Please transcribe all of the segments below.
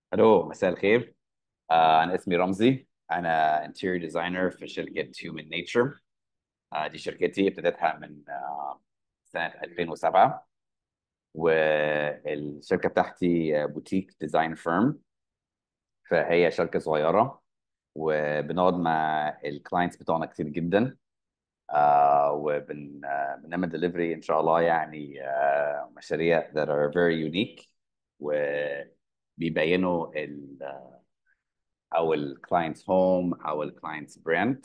الو مساء الخير آه انا اسمي رمزي انا انتيريور ديزاينر في شركه هيومن نيتشر آه دي شركتي ابتديتها من آه سنه 2007 والشركه بتاعتي بوتيك ديزاين فيرم فهي شركه صغيره وبنقعد مع الكلاينتس بتوعنا كتير جدا آه وبن آه بنعمل ديليفري ان شاء الله يعني آه مشاريع that are very unique وبيبينوا ال او الكلاينتس هوم او الكلاينتس براند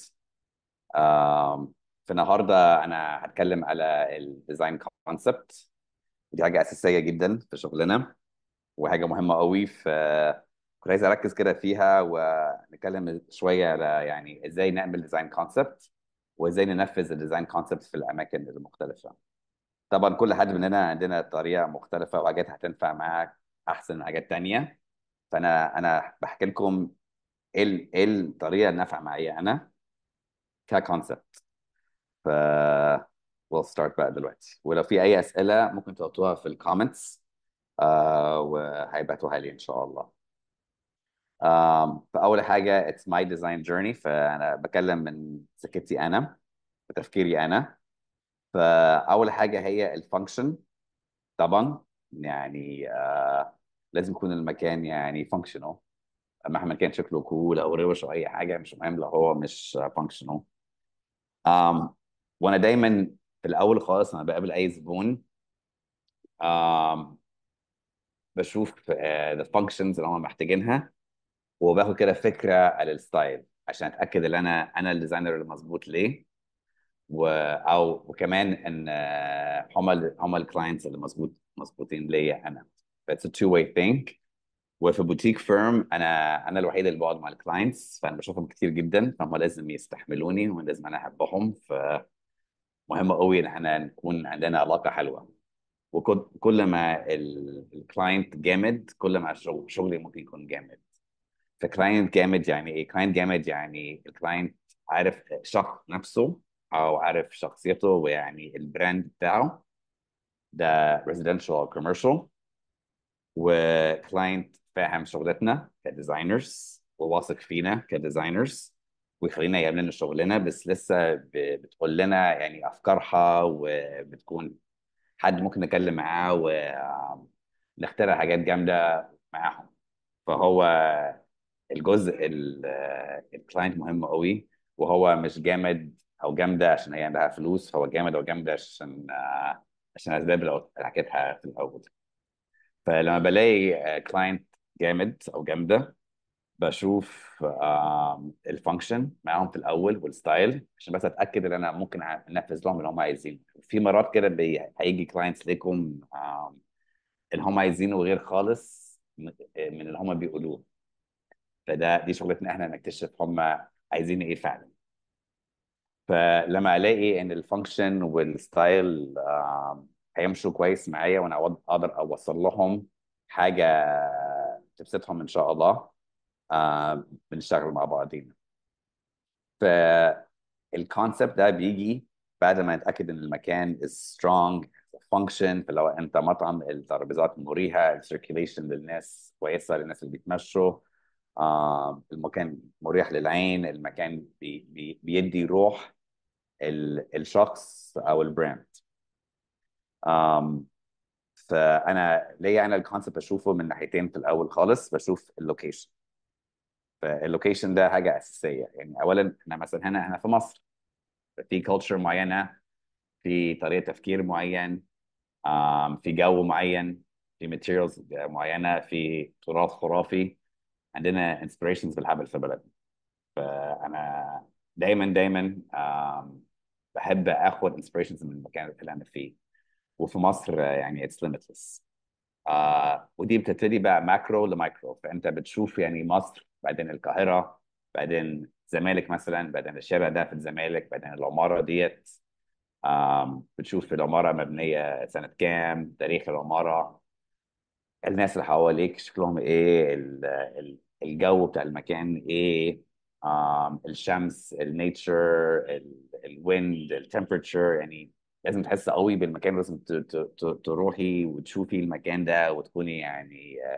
فالنهارده انا هتكلم على الديزاين كونسبت دي حاجه اساسيه جدا في شغلنا وحاجه مهمه قوي ف كنت عايز اركز كده فيها ونتكلم شويه على يعني ازاي نعمل ديزاين كونسبت وازاي ننفذ الديزاين كونسبت في الاماكن المختلفه طبعا كل حد مننا عندنا طريقه مختلفه وحاجات هتنفع معاك احسن من حاجات تانية فانا انا بحكي لكم ايه ال- ايه الطريقه النافعه معايا انا ككونسبت ف we'll start بقى دلوقتي ولو في اي اسئله ممكن تحطوها في الكومنتس آه وهيبعتوها لي ان شاء الله آم، فاول حاجه it's my design journey فانا بكلم من سكتي انا وتفكيري انا فاول حاجه هي الفانكشن طبعا يعني آه لازم يكون المكان يعني functional مهما كان شكله كول او روش او اي حاجه مش مهم لو هو مش فانكشنال um, وانا دايما في الاول خالص لما بقابل اي زبون um, بشوف ذا فانكشنز اللي هم محتاجينها وباخد كده فكره على الستايل عشان اتاكد ان انا انا الديزاينر المظبوط ليه و او وكمان ان آه، هم ال هم الكلاينتس اللي مظبوط مظبوطين ليا انا فاتس two way thing وفي بوتيك فيرم انا انا الوحيد اللي بقعد مع الكلاينتس فانا بشوفهم كتير جدا فهم لازم يستحملوني ولازم انا احبهم فمهم قوي ان احنا نكون عندنا علاقه حلوه وكل كل ما الكلاينت جامد كل ما الشغل- شغلي ممكن يكون جامد فكلاينت جامد يعني ايه كلاينت جامد يعني الكلاينت عارف شخص نفسه او عارف شخصيته ويعني البراند بتاعه ده residential او commercial وكلاينت فاهم شغلتنا كديزاينرز وواثق فينا كديزاينرز ويخلينا يعمل لنا شغلنا بس لسه ب- بتقول لنا يعني افكارها وبتكون حد ممكن نتكلم معاه ونخترع حاجات جامده معاهم فهو الجزء الكلاينت مهم قوي وهو مش جامد او جامده عشان هي عندها فلوس هو جامد او جامده عشان آه، عشان الاسباب اللي حكيتها في الاول فلما بلاقي كلاينت جامد او جامده بشوف الفانكشن معاهم في الاول والستايل عشان بس اتاكد ان انا ممكن انفذ لهم اللي هم عايزينه في مرات كده بي- هيجي كلاينتس ليكم آم، اللي هم عايزينه غير خالص من من اللي هم بيقولوه فده دي شغلتنا احنا نكتشف هم عايزين ايه فعلا فلما الاقي ان الفانكشن والستايل آم، هيمشوا كويس معايا وانا أود- اقدر اوصل لهم حاجه تبسطهم ان شاء الله آم، بنشتغل مع بعضينا فالكونسبت ده بيجي بعد ما نتاكد ان المكان is strong function فلو انت مطعم الترابيزات مريحه السيركيليشن للناس كويسه للناس اللي بيتمشوا آم، المكان مريح للعين المكان بي بي بيدي روح ال- الشخص او البراند آم، فانا ليا انا الكونسبت بشوفه من ناحيتين في الاول خالص بشوف اللوكيشن فاللوكيشن ده حاجه اساسيه يعني اولا احنا مثلا هنا احنا في مصر في كلتشر معينه في طريقه تفكير معين آم، في جو معين في ماتيريالز معينه في تراث خرافي عندنا انسبريشنز بالهبل في بلدنا فانا دايما دايما آم، بحب اخد انسبريشنز من المكان اللي انا فيه وفي مصر آه، يعني اتس ليميتلس آه ودي بتبتدي بقى ماكرو لمايكرو فانت بتشوف يعني مصر بعدين القاهره بعدين الزمالك مثلا بعدين الشارع ده في الزمالك بعدين العماره ديت آم، بتشوف العماره مبنيه سنه كام تاريخ العماره الناس اللي حواليك شكلهم ايه ال- ال- الجو بتاع المكان ايه آم، الشمس النيتشر الويند التمبرتشر يعني لازم تحس قوي بالمكان لازم ت- ت- ت- تروحي وتشوفي المكان ده وتكوني يعني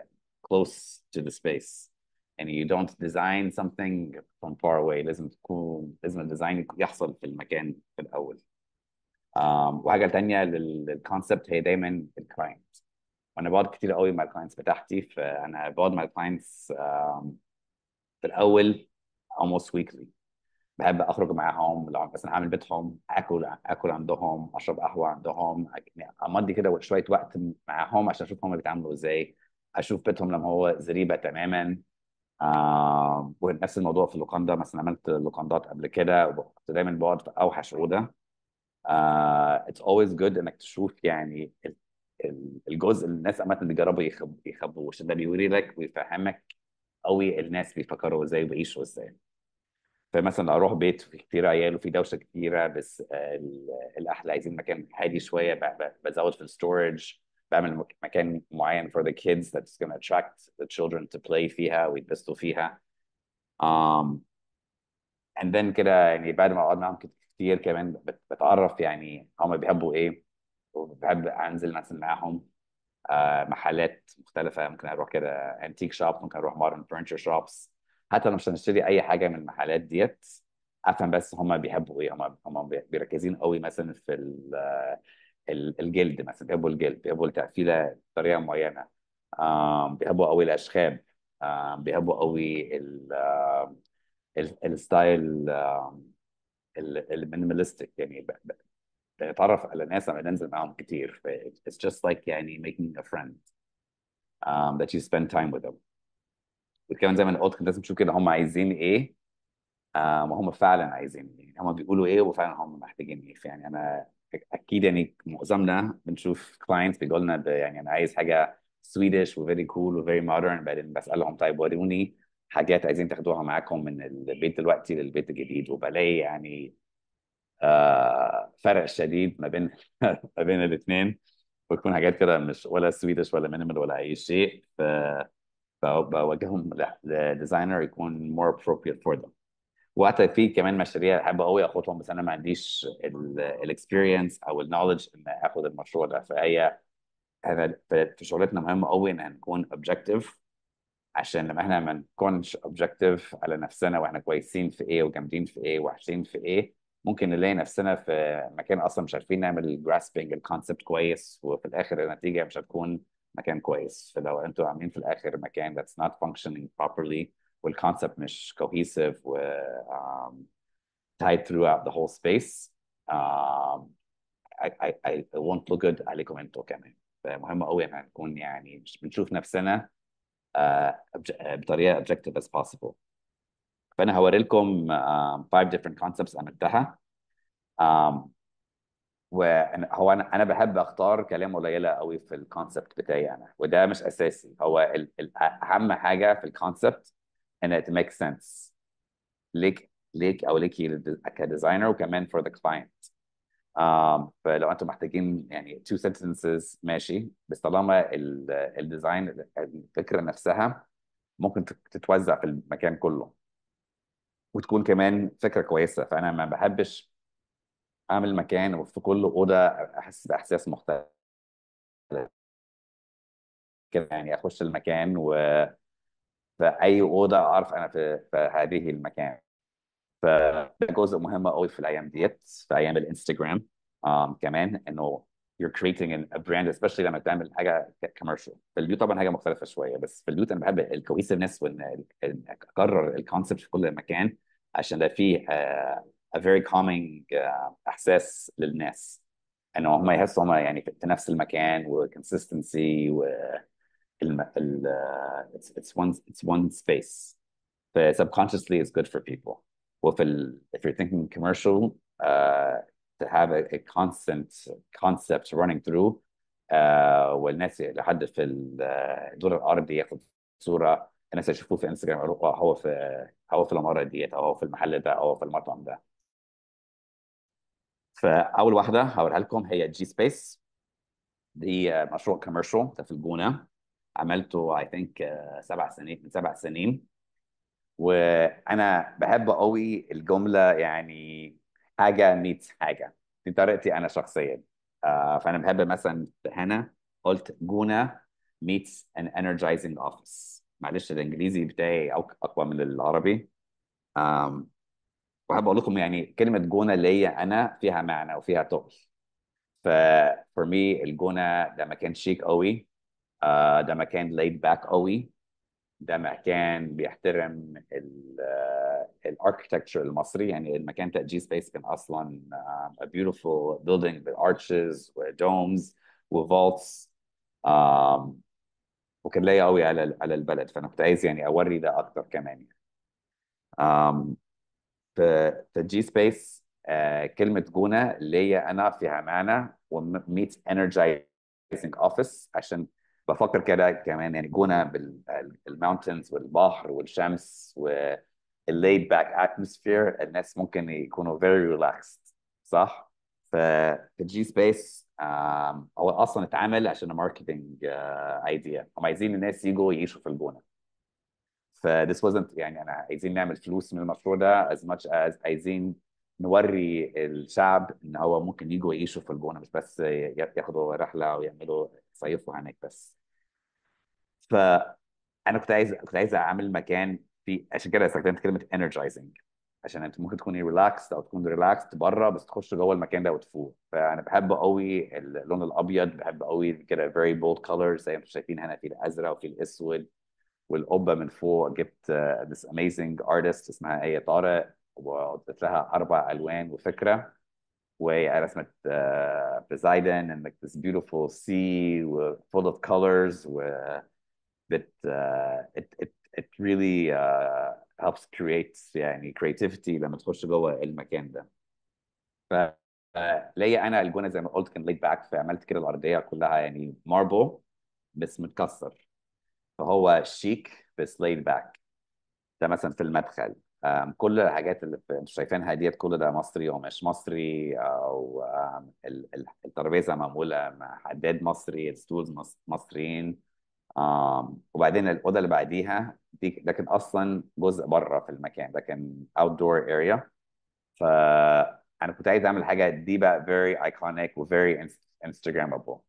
close to the space يعني you don't design something from far away لازم تكون لازم الديزاين يحصل في المكان في الأول um, وحاجة تانية للكونسبت هي دايما الكلاينت وانا بقعد كتير قوي مع الكلاينتس بتاعتي فانا بقعد مع الكلاينتس في الاول almost weekly بحب اخرج معاهم لو مثلا هعمل بيتهم اكل اكل عندهم اشرب قهوه عندهم يعني امضي كده شويه وقت معاهم عشان اشوف هم بيتعاملوا ازاي اشوف بيتهم لما هو زريبه تماما آه ونفس الموضوع في اللوكاندا مثلا عملت لوكاندات قبل كده كنت دايما بقعد في اوحش اوضه آه it's always good انك تشوف يعني الجزء اللي الناس عامه بيجربوا يخبوه عشان ده بيوري لك ويفهمك قوي الناس بيفكروا ازاي وبيعيشوا ازاي فمثلا اروح بيت في كتير عيال وفي دوشه كتيره بس الاهل عايزين مكان هادي شويه بزود في الستورج بعمل مكان معين for the kids that's going to attract the children to play فيها ويتبسطوا فيها um, and then كده يعني بعد ما اقعد معاهم كتير كمان بتعرف يعني هم بيحبوا ايه وبحب انزل مثلا معاهم آه محلات مختلفه ممكن اروح كده انتيك شوب ممكن اروح مودرن فرنتشر شوبس حتى لو مش هنشتري اي حاجه من المحلات ديت افهم بس هم بيحبوا ايه هم هم بيركزين قوي مثلا في الجلد مثلا بيحبوا الجلد بيحبوا التقفيله بطريقه معينه آه بيحبوا قوي الاشخاب آه بيحبوا قوي الستايل المينيماليستيك يعني نتعرف على ناس لما ننزل معاهم كتير it's just like يعني making a friend um, that you spend time with them وكمان زي ما قلت كنت لازم تشوف كده هم عايزين ايه um, وهم فعلا عايزين ايه هم بيقولوا ايه وفعلا هم محتاجين ايه يعني انا اكيد يعني معظمنا بنشوف كلاينتس بيقول لنا يعني انا عايز حاجه سويدش وفيري كول وفيري مودرن بعدين بسالهم طيب وروني حاجات عايزين تاخدوها معاكم من البيت دلوقتي للبيت الجديد وبلاقي يعني آه فرق شديد ما بين ما بين الاثنين وتكون حاجات كده مش ولا سويدش ولا مينيمال ولا اي شيء ف بوجههم لديزاينر يكون more appropriate for them وقت في كمان مشاريع احب قوي اخدهم بس انا ما عنديش الاكسبيرينس او النولج ان اخد المشروع ده فهي انا في شغلتنا مهم قوي ان نكون اوبجكتيف عشان لما احنا ما نكونش اوبجكتيف على نفسنا واحنا كويسين في ايه وجامدين في ايه وحشين في ايه ممكن نلاقي نفسنا في مكان اصلا مش عارفين نعمل جراسبنج الكونسبت كويس وفي الاخر النتيجه مش هتكون مكان كويس فلو انتوا عاملين في الاخر مكان that's not functioning properly والكونسبت مش cohesive و um, tied throughout the whole space um, I, I, I won't look good عليكم انتوا كمان فمهم قوي ان نكون يعني بنشوف نفسنا uh, بطريقه objective as possible فانا هوري لكم um, five different concepts عملتها um, وهو انا انا بحب اختار كلام قليله قوي في الكونسبت بتاعي انا وده مش اساسي هو ال ال اهم حاجه في الكونسبت ان it makes sense ليك ليك او ليكي كديزاينر وكمان for the client um, فلو انتم محتاجين يعني two sentences ماشي بس طالما الديزاين الفكره نفسها ممكن تتوزع في المكان كله وتكون كمان فكره كويسه فانا ما بحبش اعمل مكان وفي كل اوضه احس باحساس مختلف كده يعني اخش المكان و في اي اوضه اعرف انا في, في هذه المكان فده جزء مهم قوي في الايام ديت في ايام الانستغرام um, كمان انه you're creating a brand especially لما تعمل حاجه كوميرشال في البيوت طبعا حاجه مختلفه شويه بس في البيوت انا بحب الكوهيسفنس وان اكرر الكونسبت في كل مكان عشان ده فيه uh, a very calming uh, احساس للناس انه هم يحسوا هم يعني في نفس المكان وكونسستنسي و الم... ال uh, it's, it's one it's one space ف subconsciously it's good for people وفي ال, if you're thinking commercial uh, to have a, a constant concept running through uh, والناس لحد في الدور الارضي ياخد صوره الناس يشوفوه في انستغرام هو في هو في العماره ديت او هو في المحل ده او في المطعم ده فاول واحده هوريها لكم هي جي سبيس دي مشروع كوميرشال ده في الجونه عملته اي ثينك سبع سنين من سبع سنين وانا بحب قوي الجمله يعني حاجه ميتس حاجه دي طريقتي انا شخصيا آه فانا بحب مثلا هنا قلت جونه meets an energizing office معلش الانجليزي بتاعي أو- اقوى من العربي آم، وحابب اقول لكم يعني كلمه جونه ليا انا فيها معنى وفيها تقل ف for me الجونه ده مكان شيك قوي آه، ده مكان laid back قوي ده مكان بيحترم الاركتكتشر المصري يعني المكان بتاع جي سبيس كان اصلا um, a beautiful building with arches وdomes وvaults um, وكان لايق قوي على على البلد فانا كنت عايز يعني اوري ده اكتر كمان يعني. um, في في جي سبيس كلمه جونه ليا انا فيها معنى وميت energizing اوفيس عشان بفكر كده كمان يعني جونه بالماونتنز والبحر والشمس والليد باك اتموسفير الناس ممكن يكونوا very relaxed صح؟ ففي جي سبيس هو اصلا اتعمل عشان ماركتنج ايديا هم عايزين الناس يجوا يعيشوا في الجونه ف this wasn't يعني انا عايزين نعمل فلوس من المشروع ده as much as عايزين نوري الشعب ان هو ممكن يجوا يعيشوا في الجونه مش بس ياخدوا رحله ويعملوا يصيفوا هناك بس فانا كنت عايز كنت عايز اعمل مكان فيه عشان كده استخدمت كلمه energizing عشان انت ممكن تكوني ريلاكسد او تكون ريلاكسد بره بس تخش جوه المكان ده وتفوق فانا بحب قوي اللون الابيض بحب قوي كده very bold colors زي ما انتم شايفين هنا في الازرق وفي الاسود والقبه من فوق جبت uh, this amazing artist اسمها ايه طارق وقلت لها اربع الوان وفكره وهي رسمت uh, Poseidon and like this beautiful sea full of colors و bit uh, it it it really uh, helps create يعني creativity لما تخش جوه المكان ده ف ليا انا الجونه زي ما قلت كان ليد باك فعملت كده الارضيه كلها يعني ماربل بس متكسر فهو شيك بس ليد باك ده مثلا في المدخل um, كل الحاجات اللي انتوا شايفينها ديت كل ده مصري ومش مصري او um, ال- ال- الترابيزه معموله مع حداد مصري الستولز مص- مصريين um, وبعدين الاوضه اللي بعديها دي ده كان اصلا جزء بره في المكان ده كان outdoor area فانا كنت عايز اعمل حاجه دي بقى very iconic و very instagrammable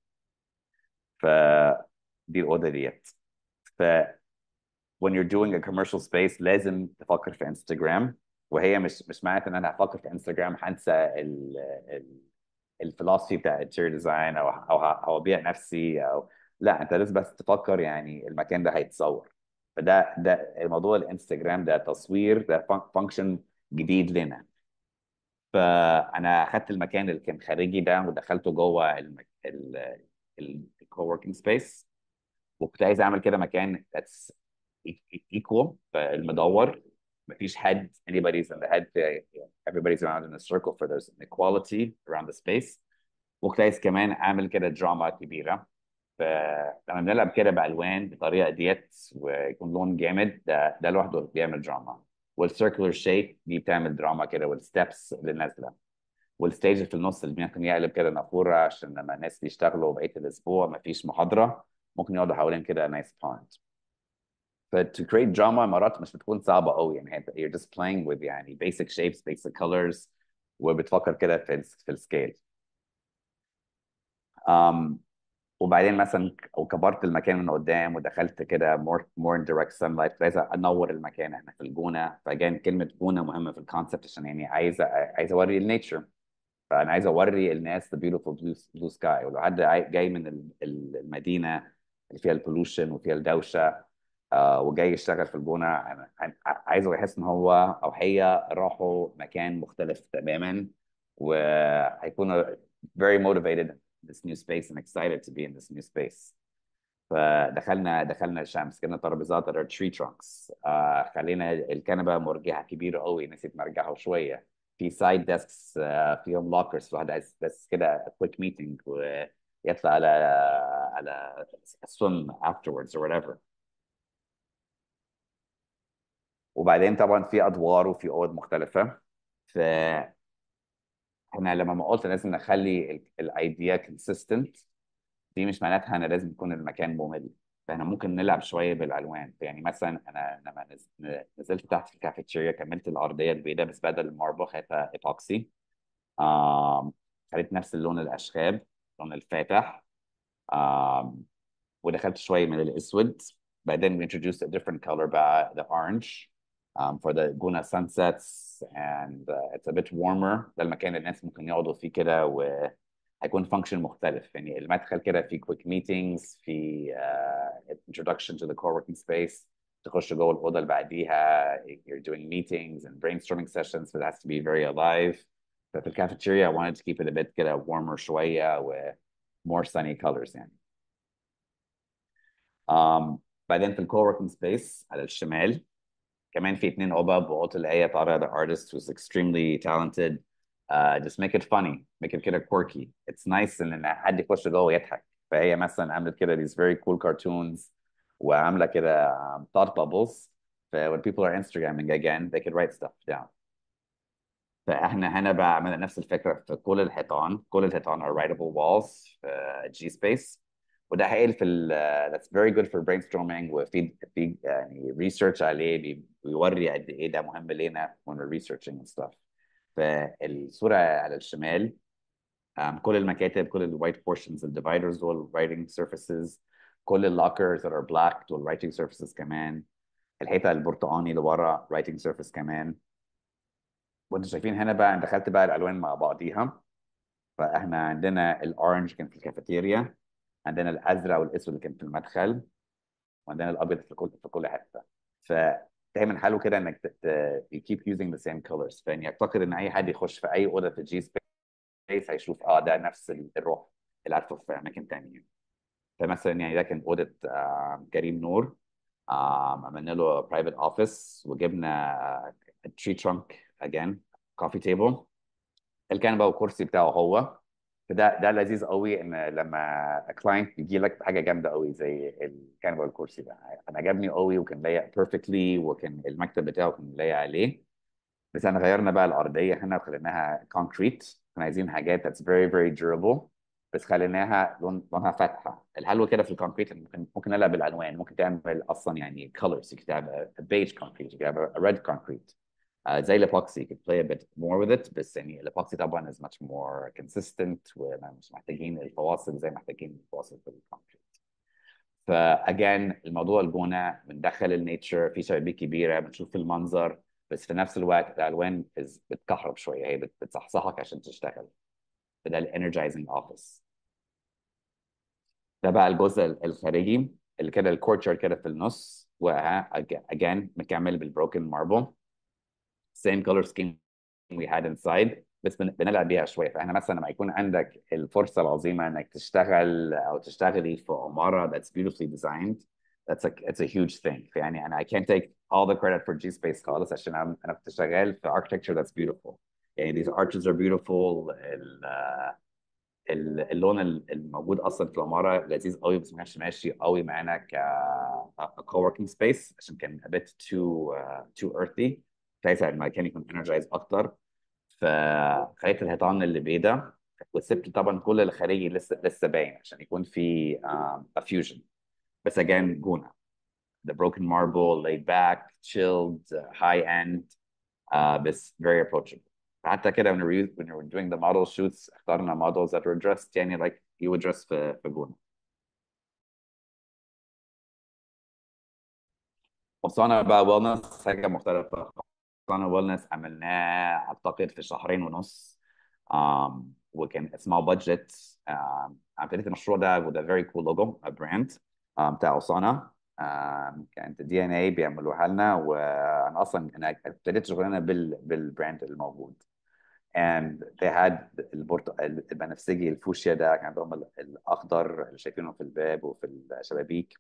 فدي الاوضه ديت ف when you're doing a commercial space لازم تفكر في انستجرام وهي مش مش معناته ان انا هفكر في انستجرام هنسى ال ال الفلسفي بتاع التير ديزاين او او او ابيع نفسي او لا انت لازم بس تفكر يعني المكان ده هيتصور فده ده الموضوع الانستجرام ده تصوير ده فانكشن جديد لنا فانا اخدت المكان اللي كان خارجي ده ودخلته جوه الكووركينج سبيس وكنت عايز اعمل كده مكان that's equal المدور مفيش حد anybody's in the head everybody's around in a circle for there's an equality around the space وكنت عايز كمان اعمل كده دراما كبيره فلما بنلعب كده بالوان بالطريقه ديت ويكون لون جامد ده ده لوحده بيعمل دراما والسيركلر شيب دي بتعمل دراما كده والستبس اللي نازله والستيج في النص اللي ممكن يقلب كده نافوره عشان لما الناس يشتغلوا بقيه الاسبوع مفيش محاضره ممكن يقعدوا حوالين كده نايس بوينت ف to create drama مرات مش بتكون صعبة قوي يعني you're just playing with يعني basic shapes basic colors وبتفكر كده في ال في السكيل um, وبعدين مثلا او كبرت المكان من قدام ودخلت كده more more in direct sunlight عايز انور المكان احنا في الجونه فجان كلمه جونه مهمه في الكونسبت عشان يعني عايز عايز اوري النيتشر فانا عايز اوري الناس the beautiful blue, blue sky ولو حد جاي من المدينه اللي فيها البولوشن وفيها الدوشه آه وجاي يشتغل في الجونه أنا عايزه يحس ان هو او هي راحوا مكان مختلف تماما وهيكونوا very motivated in this new space and excited to be in this new space فدخلنا دخلنا الشمس كنا ترابيزات are tree trunks آه خلينا الكنبه مرجحه كبيره قوي نسيت مرجحه شويه في سايد ديسكس آه فيهم لوكرز الواحد عايز بس كده كويك ميتنج ويطلع على على swim afterwards or whatever وبعدين طبعا في ادوار وفي اوض مختلفه ف احنا لما ما قلت لازم نخلي الايديا كونسيستنت دي مش معناتها ان لازم يكون المكان ممل فاحنا ممكن نلعب شويه بالالوان يعني مثلا انا لما نزلت تحت في الكافيتيريا كملت الارضيه البيضاء بس بدل الماربل خدتها ايبوكسي آم خدت نفس اللون الاشخاب اللون الفاتح آم ودخلت شويه من الاسود بعدين we introduced a different color بقى the orange um, for the Guna sunsets and uh, it's a bit warmer ده المكان اللي الناس ممكن يقعدوا فيه كده وهيكون فانكشن مختلف يعني المدخل كده في quick meetings في uh, introduction to the co-working space تخش جوه الأوضة اللي بعديها you're doing meetings and brainstorming sessions so it has to be very alive ففي الكافيتيريا I wanted to keep it a bit كده warmer شوية و more sunny colors يعني um, بعدين في الكو-working space على الشمال كمان في اتنين أوباب وقلت لآية طارق the artist who's extremely talented uh, just make it funny make it كده quirky it's nice ان حد يخش جوه يضحك فهي مثلا عملت كده these very cool cartoons وعاملة كده um, thought bubbles ف when people are Instagramming again they could write stuff down فاحنا هنا بقى عملنا نفس الفكرة في كل الحيطان كل الحيطان are writable walls في G space وده هايل في ال that's very good for brainstorming وفي في يعني research عليه بي- بيوري قد ايه ده مهم لينا when we're researching and stuff فالصورة على الشمال um, كل المكاتب كل ال white portions ال dividers دول writing surfaces كل ال lockers that are black دول writing surfaces كمان الحيطة البرتقاني اللي ورا writing surface كمان وانتوا شايفين هنا بقى أنا دخلت بقى الالوان مع بعضيها فاحنا عندنا الاورنج كان في الكافيتيريا عندنا الازرق والاسود اللي كان في المدخل وعندنا الابيض في كل في كل حته فدايما حلو كده انك ت... ت... you keep using the same colors فاني اعتقد ان اي حد يخش في اي اوضه في الجي سبيس هيشوف اه ده نفس ال- الروح اللي عارفه في اماكن تانية فمثلا يعني ده كان اوضه آه، كريم نور آه، عملنا له برايفت اوفيس وجبنا تري ترانك again كوفي تيبل الكنبه والكرسي بتاعه هو فده ده لذيذ قوي ان لما كلاينت بيجي لك بحاجه جامده قوي زي الكنبه والكرسي ده انا عجبني قوي وكان لايق بيرفكتلي وكان المكتب بتاعه كان لايق عليه بس احنا غيرنا بقى الارضيه هنا وخليناها كونكريت كنا عايزين حاجات that's very very durable بس خليناها لون لونها فاتحه الحلو كده في الكونكريت إن ممكن ممكن نلعب بالالوان ممكن تعمل اصلا يعني colors you could have a, a beige concrete you could have a, a red concrete uh, زي الايبوكسي you could play a bit more with it بس يعني الايبوكسي طبعا is much more consistent ومش محتاجين الفواصل زي ما محتاجين الفواصل في الكونكريت فاجان الموضوع البناء بندخل النيتشر في شبابيك كبيره بنشوف المنظر بس في نفس الوقت الالوان is بتكهرب شويه هي بت- بتصحصحك عشان تشتغل فده الانرجايزنج اوفيس ده بقى الجزء الخارجي اللي كده الكورتشر كده في النص و again مكمل بالبروكن ماربل same color scheme we had inside بس بن- بنلعب بيها شويه فاحنا مثلا لما يكون عندك الفرصه العظيمه انك تشتغل او تشتغلي في عماره that's beautifully designed that's a it's a huge thing يعني انا I can't take all the credit for G Space خالص عشان انا انا كنت شغال في architecture that's beautiful يعني these arches are beautiful ال- ال- اللون ال- الموجود اصلا في العماره لذيذ قوي بس ما كانش ماشي قوي معانا ك a co-working space عشان كان a bit too uh, too earthy عايز المكان يكون energized اكتر فخليت الحيطان اللي بيضاء وسبت طبعا كل الخارجي لسه لسه باين عشان يكون في um, a fusion بس again جونا the broken marble laid back chilled uh, high end uh, بس very approachable حتى كده when we were, when we were doing the model shoots اخترنا models that were dressed يعني like you would dress في في جونا وصلنا بقى wellness حاجة مختلفة وصلنا wellness عملناه أعتقد في شهرين ونص um, وكان اسمه بادجت um, ابتديت المشروع ده with a very cool logo a brand um, بتاع أوسانا um, كانت دي ان اي بيعملوها لنا وانا اصلا انا ابتديت شغلنا بال بالبراند الموجود and they had البرت... البنفسجي الفوشيا ده كان عندهم ال- الاخضر اللي شايفينه في الباب وفي الشبابيك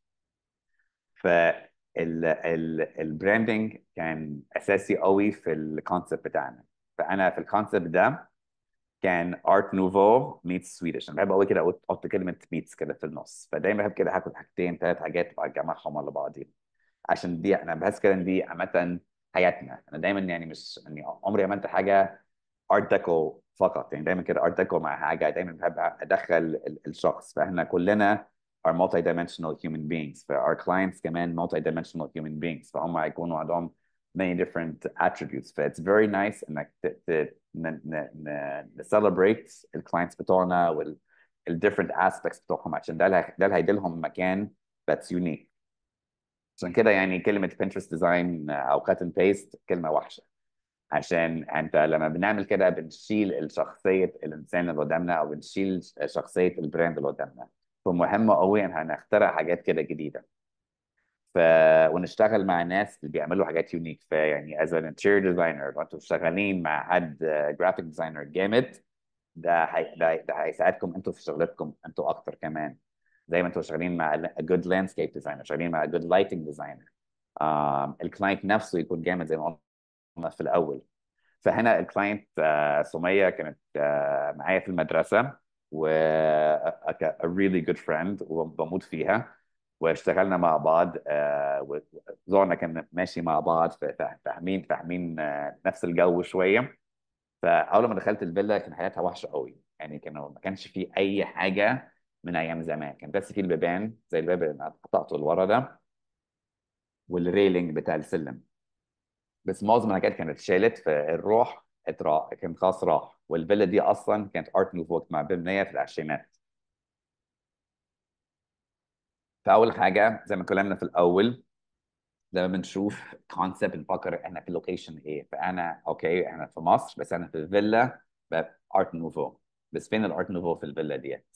فالبراندنج كان اساسي قوي في الكونسيبت بتاعنا فانا في الكونسيبت ده كان ارت نوفو ميتس سويدش انا بحب قوي كده أقول- احط كلمه ميتس كده في النص فدايما بحب كده هاخد حاجتين ثلاث حاجات واجمعهم على بعضين عشان دي انا بحس كده ان دي عامه حياتنا انا دايما يعني مش يعني عمري ما عملت حاجه ارت ديكو فقط يعني دايما كده ارت ديكو مع حاجه دايما بحب ادخل ال- الشخص فاحنا كلنا are multi-dimensional human beings ف our clients كمان multi-dimensional human beings فهم هيكونوا عندهم many different attributes ف it's very nice انك ت, ت, ن, ن, ن, ن celebrate الكلاينتس بتوعنا وال الديفرنت اسبيكتس بتوعهم عشان ده اللي ده اللي هيدي لهم مكان that's unique عشان كده يعني كلمه Pinterest ديزاين او cut and paste كلمه وحشه عشان انت لما بنعمل كده بنشيل شخصيه الانسان اللي قدامنا او بنشيل شخصيه البراند اللي قدامنا فمهم قوي ان هنخترع حاجات كده جديده ف ونشتغل مع ناس اللي بيعملوا حاجات يونيك فيعني از ان انتيريور ديزاينر لو انتوا شغالين مع حد جرافيك ديزاينر جامد ده هي... ده, ده هيساعدكم انتوا في شغلتكم انتوا اكتر كمان زي ما انتوا شغالين مع a good landscape designer شغالين مع a good lighting designer um, الكلاينت نفسه يكون جامد زي ما قلنا في الاول فهنا الكلاينت uh, سمية كانت uh, معايا في المدرسة و a really good friend وبموت فيها واشتغلنا مع بعض uh, وزورنا كان ماشي مع بعض فاهمين فاهمين نفس الجو شوية فاول ما دخلت الفيلا كان حياتها وحشه قوي يعني كانوا ما كانش فيه اي حاجه من ايام زمان كان بس فيه البيبان زي الباب اللي انا قطعته لورا ده والريلينج بتاع السلم بس معظم الحاجات كانت اتشالت فالروح اتراح كان خلاص راح والفيلا دي اصلا كانت ارت نوفو مع مبنيه في العشرينات فاول حاجه زي ما اتكلمنا في الاول لما بنشوف كونسبت بنفكر احنا في اللوكيشن ايه فانا اوكي احنا في مصر بس انا في الفيلا ارت نوفو بس فين الارت نوفو في الفيلا ديت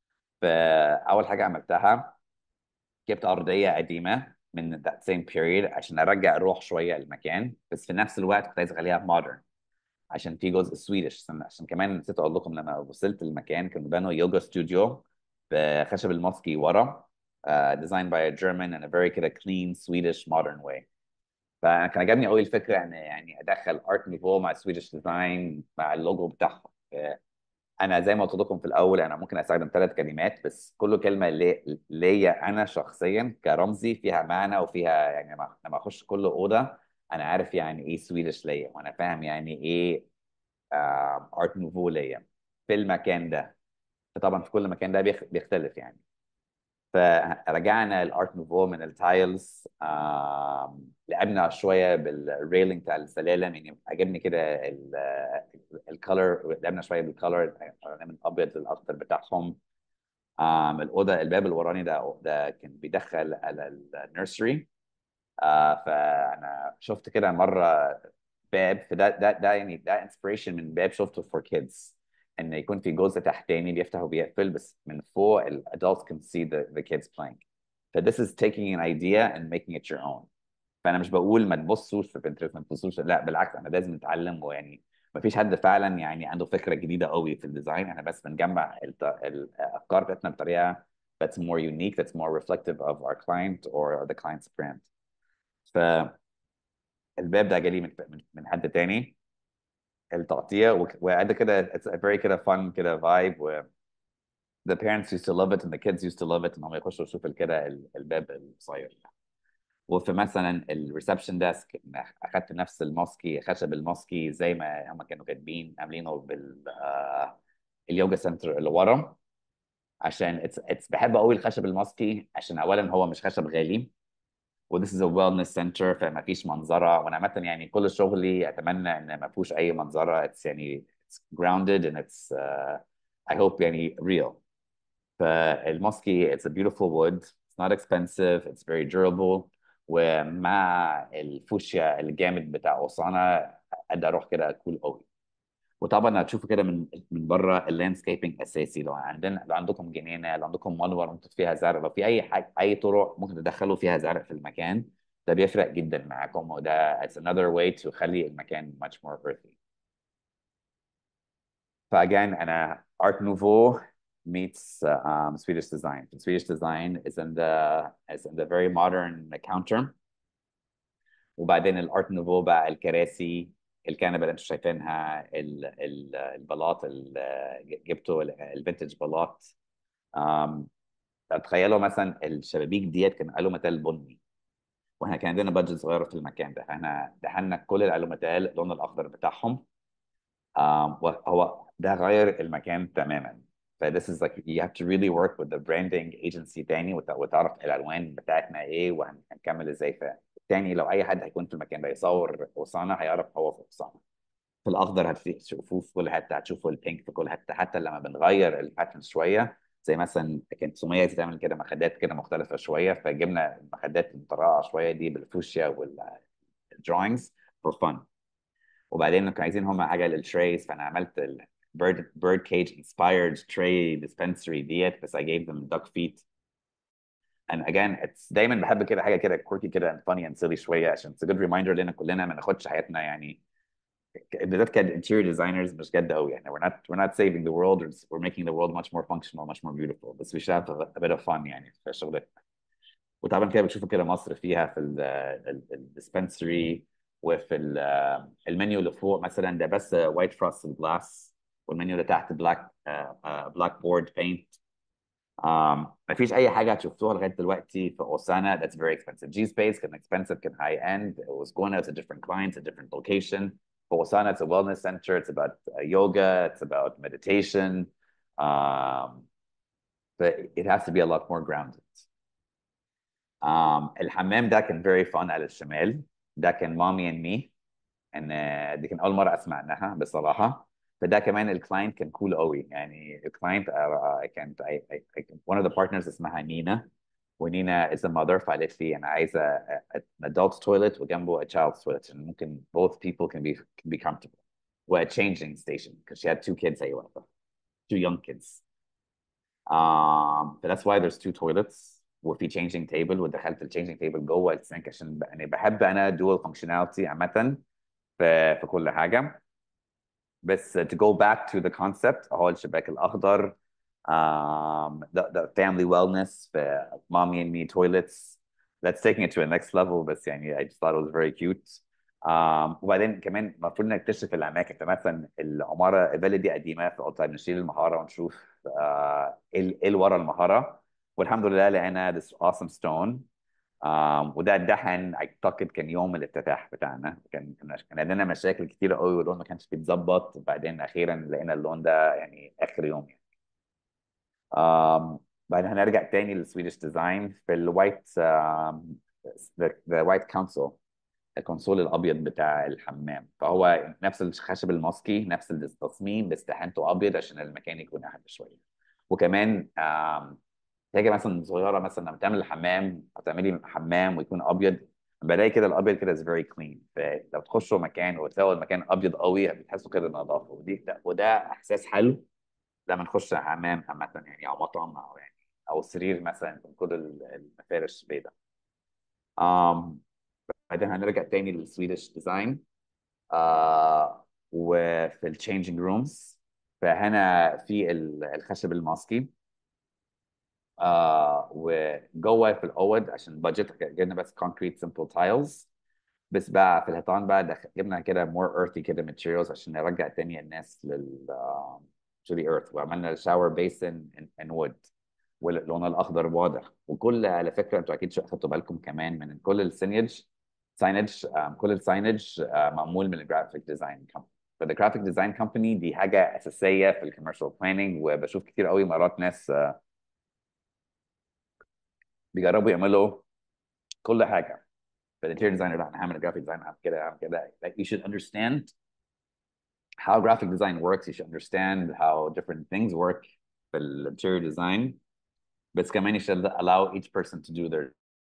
فاول حاجه عملتها جبت ارضيه قديمه من that same period عشان ارجع الروح شويه المكان بس في نفس الوقت كنت عايز اخليها مودرن عشان في جزء سويدش عشان كمان نسيت اقول لكم لما وصلت المكان كانوا بنوا يوجا ستوديو بخشب الماسكي ورا uh, designed by a German in a very كده clean Swedish modern way. فكان عجبني قوي الفكره ان يعني ادخل ارت نيفو مع سويدش ديزاين مع اللوجو بتاعهم. انا زي ما قلت لكم في الاول انا ممكن استخدم ثلاث كلمات بس كل كلمه لي ليا انا شخصيا كرمزي فيها معنى وفيها يعني لما اخش كل اوضه انا عارف يعني ايه سويدش ليا وانا فاهم يعني ايه ارت نوفو ليا في المكان ده فطبعا في كل مكان ده بيختلف يعني فرجعنا الارت نوفو من التايلز لعبنا شويه بالريلينج بتاع السلالم يعني عجبني كده الكالر لعبنا شويه بالكالر من الابيض للاخضر بتاعهم um, الاوضه الباب الوراني ده ده كان بيدخل على النيرسري uh, فانا شفت كده مره باب فده ده ده يعني ده انسبريشن من باب شفته فور كيدز ان يكون في جزء تحتاني بيفتح وبيقفل بس من فوق ال adults can see the, the kids playing. ف this is taking an idea and making it your own. فانا مش بقول ما تبصوش في بنترست ما تبصوش لا بالعكس انا لازم نتعلم ويعني ما فيش حد فعلا يعني عنده فكره جديده قوي في الديزاين احنا بس بنجمع الافكار بتاعتنا بطريقه that's more unique that's more reflective of our client or the client's brand. ف الباب ده جالي من من حد تاني التغطيه وقاعده كده it's a very كده fun كده vibe و the parents used to love it and the kids used to love it ان هم يخشوا يشوفوا كده الباب الصغير وفي مثلا الريسبشن ديسك اخدت نفس الماسكي خشب الماسكي زي ما هم كانوا كاتبين عاملينه بال آه اليوجا سنتر اللي ورا عشان it's, it's بحب قوي الخشب الماسكي عشان اولا هو مش خشب غالي و this is a wellness center فما فيش منظره وانا عامه يعني كل شغلي اتمنى ان ما فيهوش اي منظره it's يعني it's grounded and it's uh, I hope يعني real فالماسكي it's a beautiful wood it's not expensive it's very durable ومع الفوشيا الجامد بتاع اوسانا ادى اروح كده كول قوي وطبعا هتشوفوا كده من من بره اللاندسكيبنج اساسي لو عندنا لو عندكم جنينه لو عندكم منور ممكن فيها زرع لو في اي حاجه اي طرق ممكن تدخلوا فيها زرع في المكان ده بيفرق جدا معاكم وده it's another way to يخلي المكان much more earthy. فاجين انا art nouveau meets um, Swedish design. Swedish design is in the is in the very modern counter. وبعدين الارت نوفو بقى الكراسي الكنبه اللي انتم شايفينها ال ال البلاط اللي جبته الفينتج بلاط تخيلوا مثلا الشبابيك ديت كان الوميتال بني واحنا كان عندنا بادجت صغيره في المكان ده احنا دهنا كل الالوميتال اللون الاخضر بتاعهم وهو ده غير المكان تماما ف this is like you have to really work with the branding agency تاني وتعرف الالوان بتاعتنا ايه وهنكمل ازاي فالتاني لو اي حد هيكون في المكان ده يصور اوسانا هيعرف هو في اوسانا في الاخضر هتشوفوه في كل حته هتشوفوا البينك في كل حته حتى لما بنغير الباترن شويه زي مثلا كانت سمية عايزة تعمل كده مخدات كده مختلفة شوية فجبنا المخدات المترقعة شوية دي بالفوشيا والدراينجز فور فن وبعدين كانوا عايزين هم حاجة للتريز فأنا عملت ال bird bird cage inspired tray dispensary ديت بس I gave them duck feet and again it's دايما بحب كده حاجة كده quirky كده and funny and silly شوية عشان it's a good reminder لنا كلنا ما ناخدش حياتنا يعني بالذات كان interior designers مش جد قوي يعني we're not we're not saving the world we're, we're making the world much more functional much more beautiful بس we should have a, a bit of fun يعني في شغلتنا وطبعا كده بتشوفوا كده مصر فيها في الديسبنسري وفي ال- المنيو اللي فوق مثلا ده بس وايت فروست جلاس والمنيو اللي تحت بلاك بلاك بورد بينت Um, مفيش اي حاجه هتشوفوها لغايه دلوقتي في اوسانا that's very expensive. G Space كان expensive كان high end. It was going out to different clients, a different location. For Osana, it's a wellness center. It's about uh, yoga. It's about meditation. Um, but it has to be a lot more grounded. Um, الحمام ده كان very fun على الشمال. ده كان mommy and me. ان uh, دي كان اول مره اسمع عنها بصراحه. فده كمان الكلاينت كان كول قوي يعني الكلاينت كانت I, I, I, one of the partners اسمها نينا ونينا is a mother فقالت لي انا عايزه an adult toilet وجنبه a child's toilet عشان ممكن both people can be can be comfortable و a changing station because she had two kids اي وقتها two young kids um, so that's why there's two toilets وفي changing table ودخلت ال changing table جوه السينك عشان يعني بحب انا dual functionality عامه في في كل حاجه بس to go back to the concept هو الشباك الأخضر um, the, the family wellness في mommy and me toilets that's taking it to a next level بس يعني I just thought it was very cute um, وبعدين كمان المفروض نكتشف الأماكن فمثلا العمارة الفيلا دي قديمة فقلت طيب نشيل المهارة ونشوف uh, ايه إيه اللي ورا المهارة والحمد لله لقينا this awesome stone Um, وده اتدهن اعتقد كان يوم الافتتاح بتاعنا كان كان كان عندنا مشاكل كتير قوي واللون ما كانش بيتظبط وبعدين اخيرا لقينا اللون ده يعني اخر يوم يعني um, بعدين هنرجع تاني للسويدش ديزاين في الوايت um, the, the white council الكونسول الابيض بتاع الحمام فهو نفس الخشب الماسكي نفس التصميم بس دهنته ابيض عشان المكان يكون احلى شويه وكمان um, حاجه مثلا صغيره مثلا لما تعمل حمام او تعملي حمام ويكون ابيض بلاقي كده الابيض كده is very clean فلو تخشوا مكان وتلاقوا المكان ابيض قوي بتحسوا كده نظافه ودي ده وده احساس حلو لما نخش حمام عامه يعني او مطعم او يعني او سرير مثلا يكون كل المفارش بيضاء um, بعدين هنرجع تاني للسويدش ديزاين uh, وفي التشينجينج رومز فهنا في الخشب الماسكي آه وجوه في الاوض عشان بادجت جبنا بس كونكريت سمبل تايلز بس بقى في الحيطان بقى دخ... جبنا كده مور ايرثي كده ماتيريالز عشان نرجع تاني الناس لل to the earth وعملنا شاور بيسن ان وود واللون الاخضر واضح وكل على فكره انتوا اكيد اخدتوا بالكم كمان من كل السينج ساينج كل الساينج معمول من الجرافيك ديزاين كومباني فالجرافيك جرافيك ديزاين كومباني دي حاجه اساسيه في الكوميرشال بلاننج وبشوف كتير قوي مرات ناس uh, بيجربوا يعملوا كل حاجه فالانتيريور ديزاينر لا انا هعمل جرافيك ديزاين هعمل كده هعمل كده like you should understand how graphic design works you should understand how different things work في الانتيريور ديزاين بس كمان you should allow each person to do their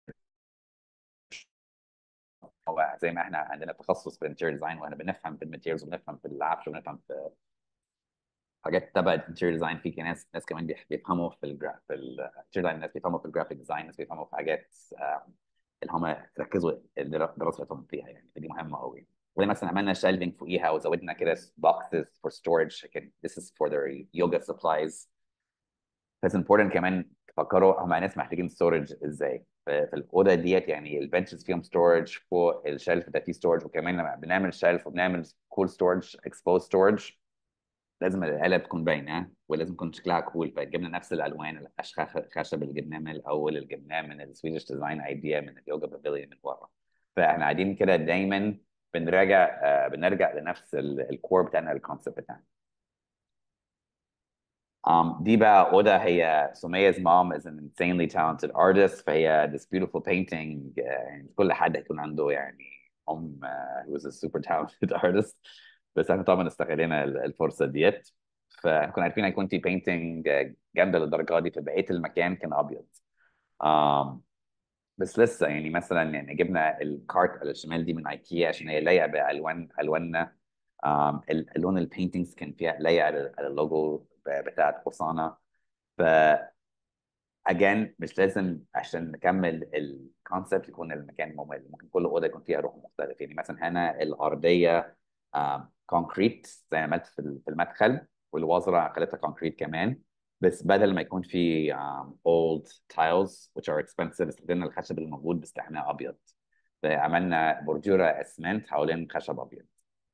هو زي ما احنا عندنا تخصص في الانتيريور ديزاين واحنا بنفهم في الماتيريالز وبنفهم في العفش وبنفهم في حاجات تبع الانتيريور ديزاين في ناس ناس كمان بيفهموا في الجرا في الانتيريور ديزاين ناس بيفهموا في الجرافيك ديزاين ناس بيفهموا في حاجات اللي هم ركزوا دراستهم فيها يعني فدي مهمه قوي وزي مثلا عملنا شيلفنج فوقيها وزودنا كده boxes for storage again this is for their yoga supplies بس important كمان تفكروا هم ناس محتاجين ستورج ازاي في الاوضه ديت يعني البنشز فيهم ستورج فوق الشلف ده فيه ستورج وكمان لما بنعمل شلف وبنعمل كول ستورج اكسبوز ستورج لازم الآلة تكون باينة ولازم يكون شكلها كول فجبنا نفس الألوان الأشخاص الخشب اللي جبناه من الأول اللي جبناه من السويدش ديزاين ايديا من اليوجا بافيليون من بره فاحنا قاعدين كده دايما بنراجع آه بنرجع لنفس الكور بتاعنا الكونسيبت بتاعنا Um, دي بقى أوضة هي سمية mom is an insanely talented artist فهي this beautiful painting يعني كل حد هيكون عنده يعني أم uh, who was a super talented artist بس احنا طبعا استغلينا الفرصه ديت فكنا عارفين هيكون في بينتنج جامده للدرجه دي فبقيه المكان كان ابيض آم، بس لسه يعني مثلا يعني جبنا الكارت على الشمال دي من ايكيا عشان هي لايقه بالوان الواننا آم، ال- اللون البينتينجز كان فيها لايقه على على اللوجو ب- بتاعت قوسانا ف again مش لازم عشان نكمل الكونسبت يكون المكان ممل ممكن كل اوضه يكون فيها روح مختلف يعني مثلا هنا الارضيه كونكريت زي ما عملت في ال- في المدخل والوزره خليتها كونكريت كمان بس بدل ما يكون في um, old tiles which are expensive استخدمنا الخشب اللي موجود بس احنا ابيض فعملنا بورديوره اسمنت حوالين خشب ابيض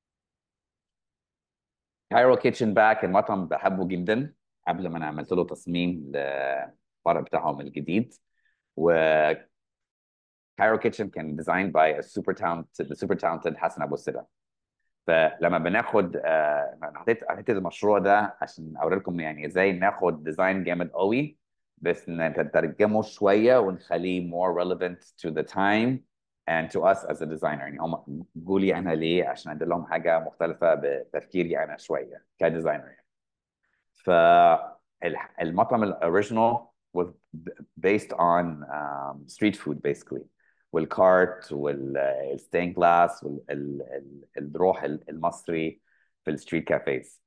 كايرو كيتشن بقى كان مطعم بحبه جدا قبل ما انا عملت له تصميم للفرع بتاعهم الجديد و كايرو كيتشن كان ديزاين باي السوبر تالنتد السوبر تالنتد حسن ابو السلا فلما بناخد آه، أنا حطيت حطيت المشروع ده عشان اوري لكم يعني ازاي ناخد ديزاين جامد قوي بس نترجمه شويه ونخليه more relevant to the time and to us as a designer يعني هم قولي انا ليه عشان ادي لهم حاجه مختلفه بتفكيري انا شويه كديزاينر يعني. فالمطعم الاوريجينال was based on um, street food basically والكارت والستين جلاس والروح المصري في الستريت كافيز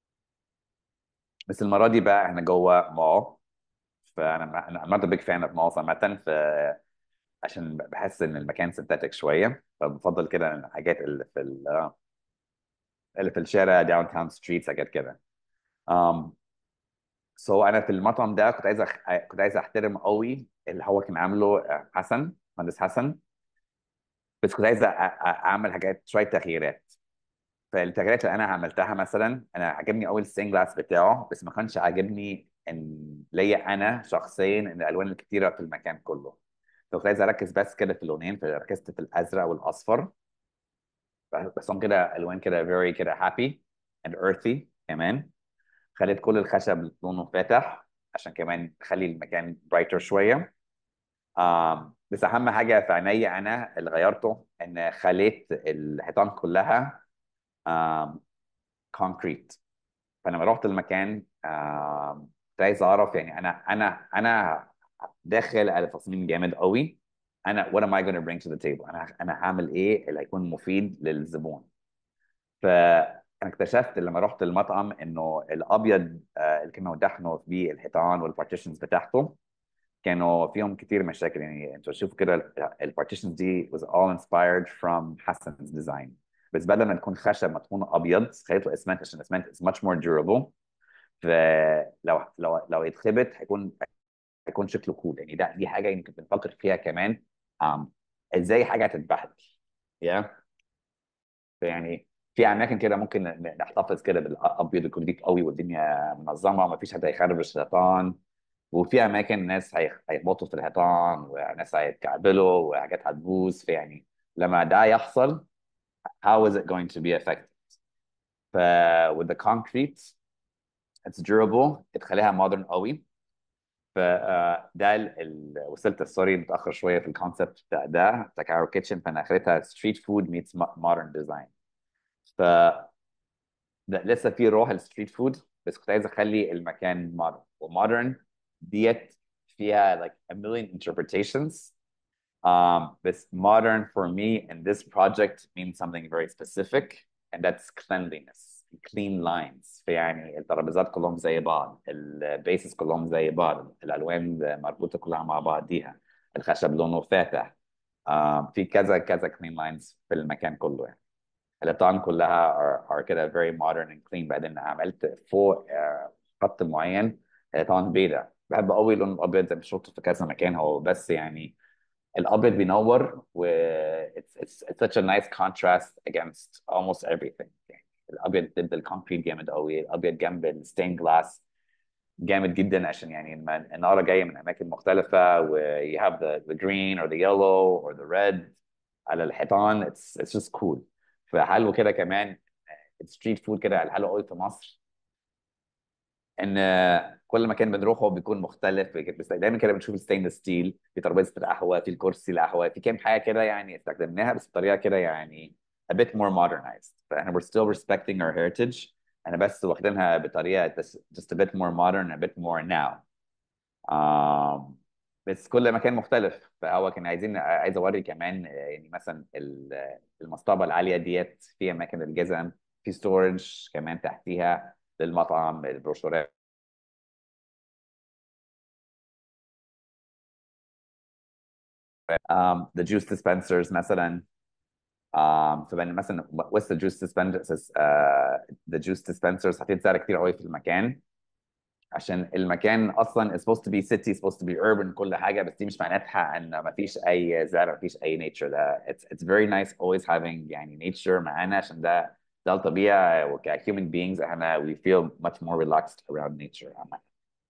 بس المره دي بقى احنا جوه مول فانا انا I'm not a big fan of malls عامه ف عشان بحس ان المكان سنتاتيك شويه فبفضل كده الحاجات اللي في ال- اللي في الشارع داون تاون ستريتس حاجات كده um, سو انا في المطعم ده كنت عايز أخ... كنت عايز احترم قوي اللي هو كان عامله حسن مهندس حسن بس كنت عايز أ- أ- اعمل حاجات شويه تغييرات فالتغييرات اللي انا عملتها مثلا انا عجبني قوي الستين جلاس بتاعه بس ما كانش عاجبني ان ليا انا شخصيا ان الالوان الكتيره في المكان كله فكنت عايز اركز بس كده في اللونين فركزت في الازرق والاصفر بس هم كده الوان كده very كده happy and earthy كمان خليت كل الخشب لونه فاتح عشان كمان تخلي المكان برايتر شويه آم، بس اهم حاجه في عينيا انا اللي غيرته ان خليت الحيطان كلها كونكريت فلما رحت المكان آم، كنت عايز اعرف يعني انا انا انا داخل على تصميم جامد قوي انا what am I going to bring to the table انا انا هعمل ايه اللي هيكون مفيد للزبون فانا اكتشفت لما رحت المطعم انه الابيض آه، اللي كنا مدحنه بيه الحيطان والبارتيشنز بتاعته كانوا فيهم كتير مشاكل يعني انتوا تشوفوا كده البارتيشنز دي was all inspired from حسن's design بس بدل ما تكون خشب ما تكون ابيض خليته اسمنت عشان الاسمنت is much more durable فلو لو لو يتخبط هيكون هيكون شكله كول يعني ده دي حاجه يمكن بنفكر فيها كمان um, ازاي حاجه تتبهدل yeah فيعني في اماكن كده ممكن ن- نحتفظ كده بالابيض يكون نضيف قوي والدنيا منظمه وما فيش حد هيخربش الحيطان وفي اماكن ناس هي- هيخبطوا في الحيطان وناس هيتكعبلوا وحاجات هتبوظ فيعني لما ده يحصل how is it going to be affected ف with the concrete it's durable تخليها modern قوي فده ال... ال... وصلت سوري متاخر شويه في الكونسبت بتاع ده بتاع كايرو كيتشن فانا خليتها ستريت فود ميتس مودرن ديزاين ف ده لسه في روح الستريت فود بس كنت عايز اخلي المكان مودرن ومودرن ديت فيها like a million interpretations um, بس modern for me in this project means something very specific and that's cleanliness clean lines فيعني الترابيزات كلهم زي بعض البيسز كلهم زي بعض الالوان مربوطه كلها مع بعضيها الخشب لونه فاتح um, في كذا كذا clean lines في المكان كله يعني الحيطان كلها are, are كده very modern and clean بعدين عملت فوق آه، خط معين حيطان بيضاء بحب قوي اللون الابيض زي ما شفته في كذا مكان هو بس يعني الابيض بينور و it's, it's, it's such a nice contrast against almost everything يعني الابيض ضد الكونكريت جامد قوي الابيض جنب الستين جلاس جامد جدا عشان يعني لما النارة جاية من أماكن مختلفة و you have the, the green or the yellow or the red على الحيطان it's, it's just cool فحلو كده كمان الستريت فود كده الحلو قوي في مصر ان كل مكان بنروحه بيكون مختلف بس دايما كده بنشوف الستينلس ستيل في ترابيزه القهوه في الكرسي القهوه في كام حاجه كده يعني استخدمناها بس بطريقه كده يعني a bit more modernized فاحنا we're still respecting our heritage انا بس واخدينها بطريقه just, just a bit more modern a bit more now آم، بس كل مكان مختلف فهو كان عايزين عايز اوري كمان آه، يعني مثلا ال- المصطبه العاليه ديت في اماكن الجزم في ستورج كمان تحتيها للمطعم البروشورات um, the juice dispensers مثلا um, فبين مثلا وسط الجوس dispensers uh, the juice dispensers حطيت سعر كتير قوي في المكان عشان المكان اصلا is supposed to be city supposed to be urban كل حاجه بس دي مش معناتها ان ما فيش اي زرع ما فيش اي nature ده it's, it's very nice always having يعني nature معانا عشان ده ده الطبيعه وك human beings احنا we feel much more relaxed around nature عامة.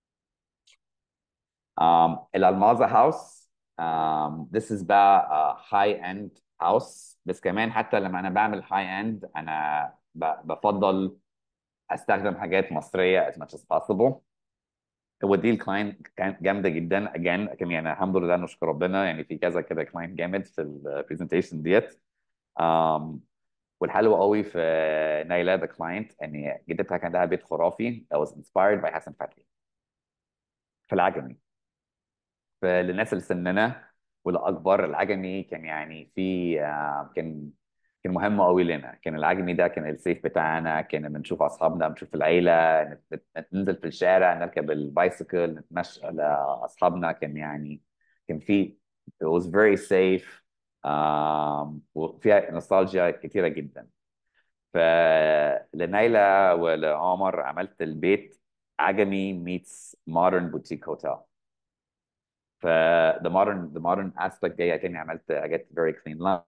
Um, الألمازا هاوس um, this is بقى a high end house بس كمان حتى لما أنا بعمل high end أنا ب- بفضل أستخدم حاجات مصرية as much as possible ودي الكلاينت كانت جامدة جدا again كان يعني الحمد لله نشكر ربنا يعني في كذا كده كلاينت جامد في البرزنتيشن ديت um, والحلو قوي في نايلة ذا كلاينت ان جدتها كان لها بيت خرافي that was inspired by حسن فتحي في العجمي فللناس اللي سننا والاكبر العجمي كان يعني في آه، كان كان مهم قوي لنا كان العجمي ده كان السيف بتاعنا كنا بنشوف اصحابنا بنشوف العيله نت- نت- ننزل في الشارع نركب البايسكل نتمشى لاصحابنا كان يعني كان في it was very safe آم، وفيها نوستالجيا كتيره جدا فلنيلى ولعمر عملت البيت عجمي meets modern boutique hotel ف the modern the modern aspect جايه كاني عملت حاجات very clean line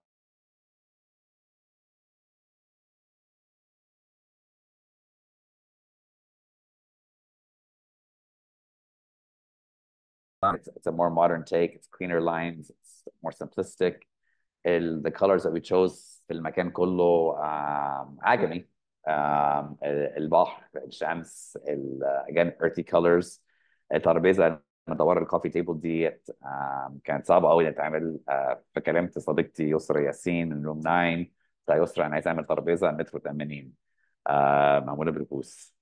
it's, it's a more modern take it's cleaner lines it's more simplistic ال, the colors that we chose في المكان كله um, عجمي um, البحر الشمس ال, again earthy colors الترابيزه مدور الكوفي تيبل دي um, كانت صعبه قوي تتعمل uh, فكلمت صديقتي يسرا ياسين من روم 9 قلت لها يسرا انا عايز اعمل ترابيزه متر 80 uh, معموله بالبوس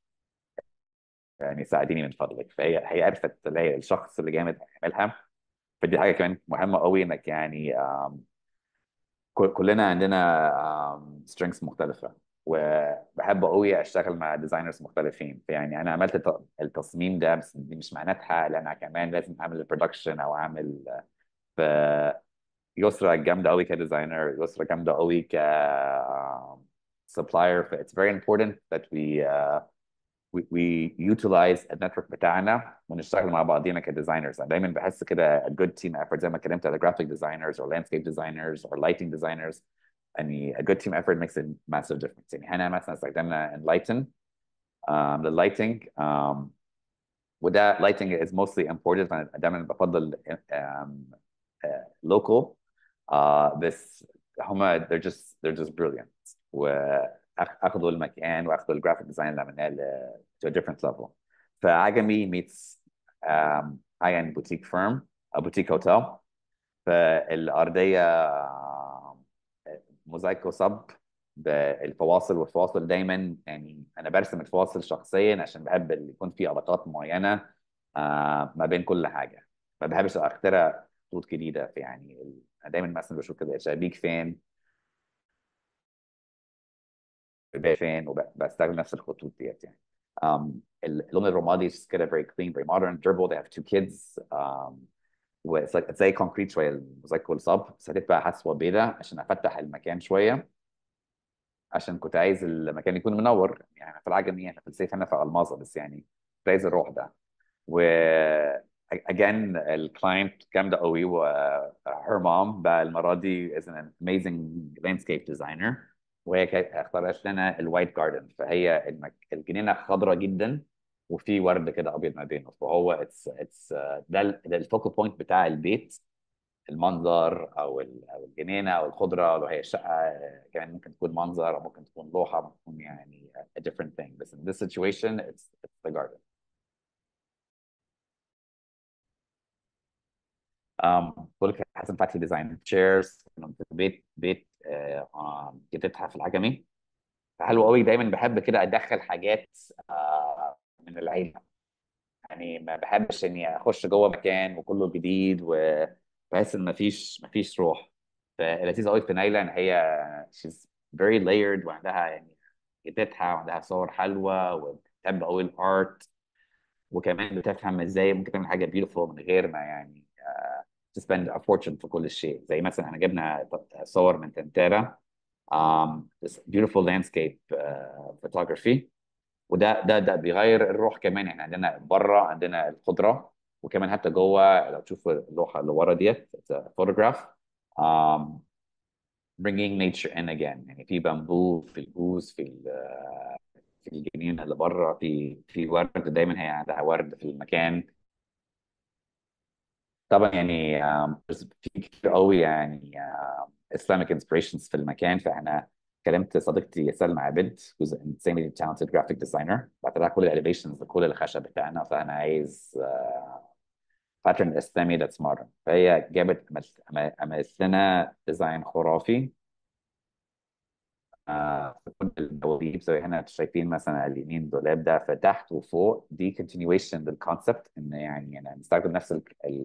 يعني ساعديني من فضلك فهي هي عرفت اللي هي الشخص اللي جامد هيعملها فدي حاجه كمان مهمه قوي انك يعني um, كل- كلنا عندنا سترينجز مختلفة وبحب قوي اشتغل مع ديزاينرز مختلفين يعني انا عملت الت- التصميم ده بس دي مش معناتها ان انا كمان لازم اعمل البرودكشن او اعمل ف يسرا جامدة قوي كديزاينر يسرا جامدة قوي ك supplier ف it's very important that we uh, we, we utilize النتورك بتاعنا ونشتغل مع بعضينا كديزاينرز انا دايما بحس كده a good team effort زي ما اتكلمت على graphic designers or landscape designers or lighting designers يعني a good team effort makes a massive difference يعني احنا مثلا استخدمنا Enlighten um, لللايتنج um, وده lighting is mostly imported انا دايما بفضل um, uh, local uh, بس هما they're just they're just brilliant واخدوا المكان واخدوا الجرافيك ديزاين اللي عملناه ل- to a different level فعجمي meets um, high end boutique firm a boutique hotel فالأرضية um, موزايكو صب بالفواصل والفواصل دايما يعني انا برسم الفواصل شخصيا عشان بحب اللي يكون في علاقات معينه آه، ما بين كل حاجه ما بحبش اخترع خطوط جديده في يعني ال- انا دايما مثلا بشوف كده شبابيك فين بيبان فين وبستخدم نفس الخطوط ديت يعني um, اللون الرمادي is كده very clean very modern durable they have two kids um, و it's like it's زي كونكريت شويه الموزايك والصب بس هتبقى حسوه بيضاء عشان افتح المكان شويه عشان كنت عايز المكان يكون منور يعني في العجمي احنا في الصيف هنا في الماظه بس يعني كنت عايز الروح ده و again الكلاينت جامده قوي و her mom بقى المره دي is an amazing landscape designer وهي كانت اختارت لنا الوايت جاردن فهي المك... الجنينه خضراء جدا وفي ورد كده ابيض ما بينه فهو اتس اتس ده ال- ده الفوكال بوينت بتاع البيت المنظر او ال- او الجنينه او الخضره لو هي شقه كمان ممكن تكون منظر او ممكن تكون لوحه ممكن تكون يعني a different thing بس in this situation it's, it's the garden um, بقول لك حسن فتحي ديزاين تشيرز في بيت بيت آه، آم، جدتها في العجمي حلو قوي دايما بحب كده ادخل حاجات آه، من العيله يعني ما بحبش اني اخش جوه مكان وكله جديد وبحس ان مفيش مفيش روح فلذيذ قوي في نايلة ان هي she's very layered وعندها يعني جدتها وعندها صور حلوه وبتحب قوي الارت وكمان بتفهم ازاي ممكن تعمل حاجه beautiful من غير ما يعني آه، to spend a fortune في كل شيء زي مثلا احنا جبنا صور من تنتارا um, this beautiful landscape uh, photography وده ده ده بيغير الروح كمان يعني عندنا بره عندنا الخضره وكمان حتى جوه لو تشوفوا اللوحه اللي ورا ديت photograph um, bringing nature in again يعني في بامبو في الجوز في ال- في الجنينه اللي بره في في ورد دايما هي عندها ورد في المكان طبعا يعني um, بس في كتير قوي يعني uh, Islamic inspirations في المكان فاحنا كلمت صديقتي سلمى عابد who's an insanely talented graphic designer بعت لها كل الاليفيشنز لكل الخشب بتاعنا فانا عايز باترن اسلامي ذاتس مودرن فهي جابت عملت لنا ديزاين خرافي آه، في كل الدواليب زي هنا انتوا شايفين مثلا على اليمين دولاب ده فتحت وفوق دي continuation للكونسبت ان يعني انا نستخدم نفس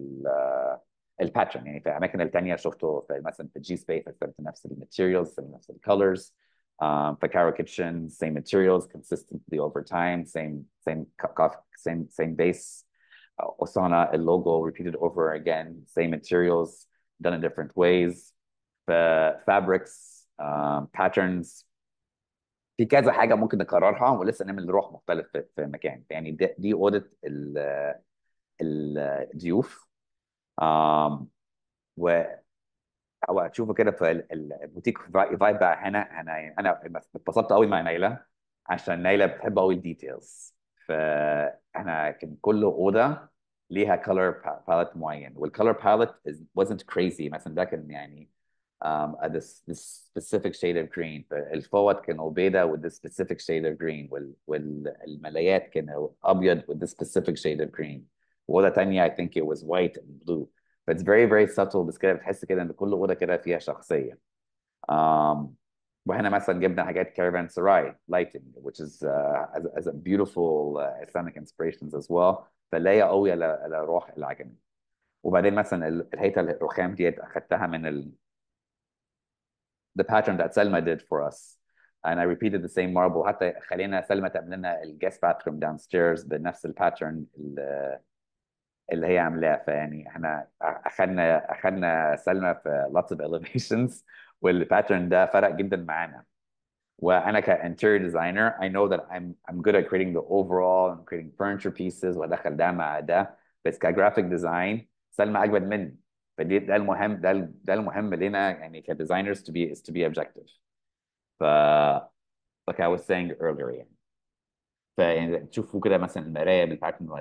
الباترن يعني في الاماكن الثانيه شفته في مثلا في جي سبيس استخدمت نفس الماتيريالز نفس الكولرز um, في كارو كيتشن same materials consistently over time same same coffee same same base uh, Osana a logo repeated over again same materials done in different ways في fabrics um, patterns في كذا حاجه ممكن نكررها ولسه نعمل روح مختلف في في مكان يعني دي, دي اوضه ال- الضيوف um, و او هتشوفوا كده في ال- ال- البوتيك فايب بقى هنا انا يعني انا اتبسطت قوي مع نايله عشان نايله بتحب قوي الديتيلز فاحنا كان كل اوضه ليها color palette معين والcolor palette is, wasn't crazy مثلا ده كان يعني um, a this, this specific shade of green الفوط كانوا بيضة with this specific shade of green وال, والملايات كانوا أبيض with this specific shade of green وأوضة تانية I think it was white and blue but it's very very subtle بس كده بتحس كده إن كل أوضة كده فيها شخصية um, وهنا مثلا جبنا حاجات caravanserai lighting which is uh, as, as a beautiful uh, Islamic inspirations as well فلاقي قوي على على روح العجمي وبعدين مثلا ال- الهيكل الرخام ديت أخدتها من ال the pattern that Selma did for us. And I repeated the same marble حتى خلينا سلمى تعمل لنا الجيست bathroom downstairs بنفس الباترن اللي اللي هي عاملاه فيعني احنا اخدنا اخدنا سلمى في lots of elevations والباترن ده فرق جدا معانا وانا ك interior designer I know that I'm I'm good at creating the overall and creating furniture pieces وادخل ده مع ده بس كجرافيك ديزاين سلمى اجمد مني فدي ده المهم ده ده المهم لنا يعني كديزاينرز to be is to be objective ف like I was saying earlier يعني فيعني تشوفوا كده مثلا المرايه بالباترن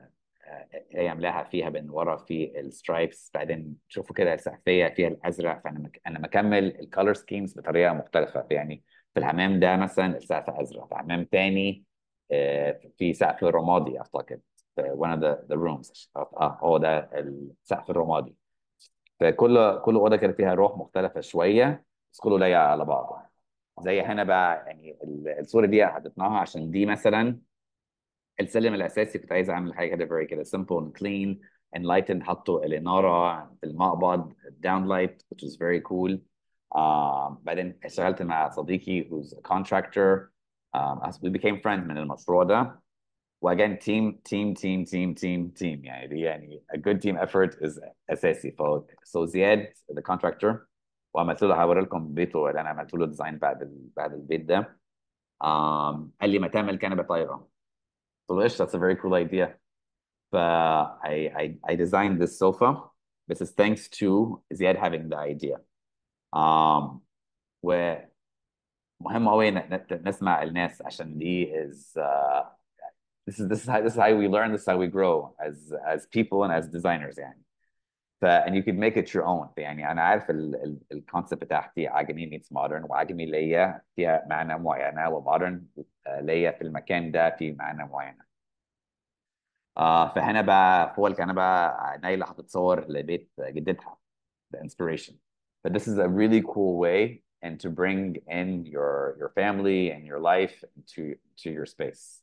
هي عاملاها فيها من ورا في السترايبس بعدين تشوفوا كده السقفيه فيها الازرق فانا مك... انا مكمل الكالر سكيمز بطريقه مختلفه يعني في الحمام ده مثلا السقف ازرق في حمام تاني آه، في سقف رمادي اعتقد في one of the, the rooms اه هو ده السقف الرمادي فكل كل اوضه كده فيها روح مختلفه شويه بس كله لايق على بعضه زي هنا بقى يعني ال- الصوره دي حطيناها عشان دي مثلا السلم الاساسي كنت عايز اعمل حاجه كده very كده simple and clean enlightened حطوا الاناره في المقبض down light which is very cool um, بعدين اشتغلت مع صديقي who's a contractor um, as we became friends من المشروع ده واجين team team team team team team يعني دي يعني a good team effort is اساسي ف so زياد the contractor وعملت له هوري لكم بيته اللي انا عملت له ديزاين بعد ال... بعد البيت ده um, قال لي ما تعمل كنبه طايره قلت له ايش that's a very cool idea ف I, I, I designed this sofa this is thanks to زياد having the idea um, ومهم قوي نسمع الناس عشان دي is uh, this is this is how this is how we learn this is how we grow as as people and as designers يعني ف and you could make it your own يعني انا عارف الكونسيبت بتاعتي عجمي meets modern وعجمي ليا فيها معنى معينه ومودرن ليا في المكان ده في معنى معينه آه فهنا بقى فوق الكنبه نايله هتتصور لبيت جدتها the inspiration but this is a really cool way and to bring in your your family and your life to to your space.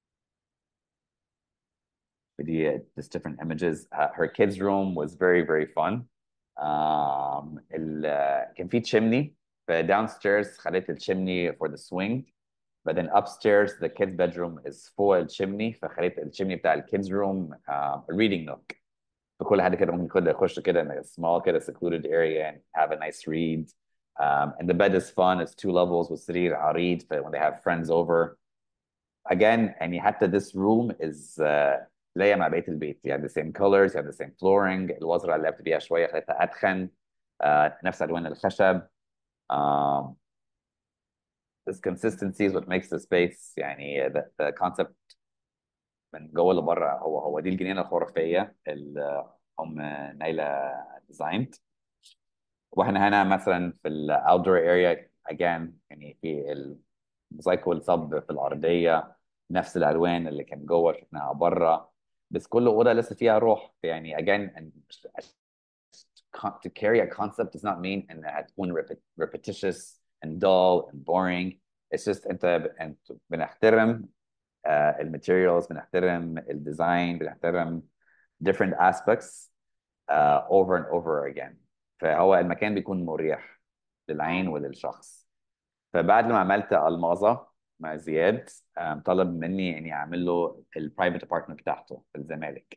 دي just different images. Uh, her kids' room was very very fun. Um, ال, كان في chimney ف downstairs خليت الشيمني for the swing but then upstairs the kids bedroom is فوق الشيمني فخليت الشيمني بتاع الكيدز روم uh, reading nook فكل حد كده ممكن كده يخش كده in a small كده secluded area and have a nice read um, and the bed is fun it's two levels with سرير عريض ف when they have friends over again يعني حتى this room is uh, لايقة مع بقية البيت you have the same colors you have the same flooring الوزرة اللي لعبت بيها شوية خليتها أدخن uh, نفس ألوان الخشب um, this consistency is what makes the space يعني the, the concept من جوه لبره هو هو دي الجنينه الخرافيه اللي ام نايله ديزايند واحنا هنا مثلا في الاوتدور اريا again يعني في الموزايك والصب في الارضيه نفس الالوان اللي كان جوه شفناها بره بس كل اوضه لسه فيها روح يعني again to carry a concept does not mean انها تكون repetitious and dull and boring it's just انت انت بنحترم uh, الماتيريالز بنحترم الديزاين بنحترم different aspects uh, over and over again فهو المكان بيكون مريح للعين وللشخص فبعد ما عملت الماظة مع زياد um, طلب مني اني اعمل له البرايفت ابارتمنت بتاعته في الزمالك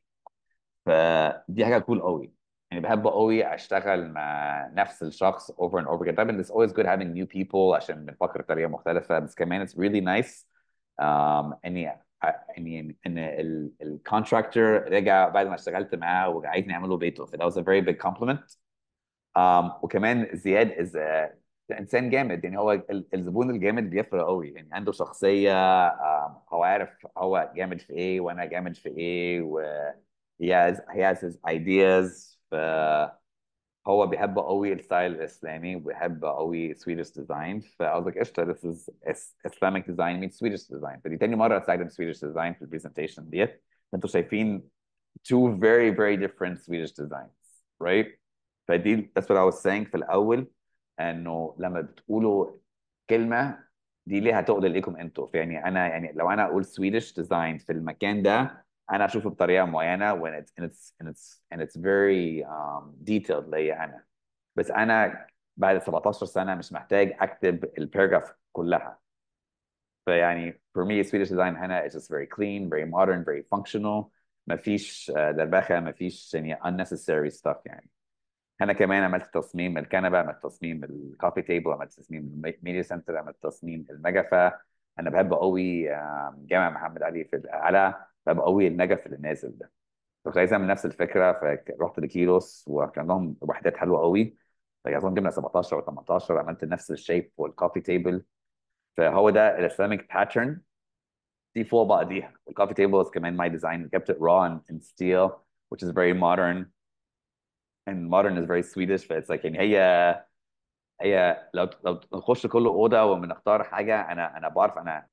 فدي حاجه كول قوي يعني بحب قوي اشتغل مع نفس الشخص over and over again طبعا it's always good having new people عشان بنفكر بطريقه مختلفه بس كمان it's really nice um, اني اني ان الكونتراكتور رجع بعد ما اشتغلت معاه وعايزني اعمل له بيته ف that was a very big compliment um, وكمان زياد is a انسان جامد يعني هو ال- الزبون الجامد بيفرق قوي يعني عنده شخصيه um, هو عارف هو جامد في ايه وانا جامد في ايه و he has he has his ideas فهو بيحب قوي الستايل الاسلامي وبيحب قوي Swedish design ف I was like قشطه this is is Islamic design meets Swedish design فدي تاني مره استخدم Swedish design في البرزنتيشن ديت انتوا شايفين two very very different Swedish designs right فدي that's what I was saying في الاول انه لما بتقولوا كلمه دي ليها تقل ليكم انتوا يعني انا يعني لو انا اقول Swedish design في المكان ده انا اشوفه بطريقه معينه when it's and it's and it's and it's very um, detailed ليا انا بس انا بعد 17 سنه مش محتاج اكتب الباراجراف كلها فيعني for me Swedish design هنا is just very clean very modern very functional ما فيش دربخه ما فيش يعني unnecessary stuff يعني هنا كمان عملت تصميم الكنبه عملت تصميم الكوفي تيبل عملت تصميم الميديا سنتر عملت تصميم المجفه انا بحب قوي جامع محمد علي في القلعه بحب قوي النجف اللي نازل ده كنت عايز اعمل نفس الفكره فرحت لكيلوس وكان عندهم وحدات حلوه قوي فاظن جبنا 17 او 18 عملت نفس الشيب والكوفي تيبل فهو ده الاسلامك باترن دي فوق بعضيها والكوفي تيبل كمان my design kept it raw in, in steel which is very modern and modern is very Swedish فايتس like يعني هي هي لو لو نخش كل اوضه وبنختار حاجه انا انا بعرف انا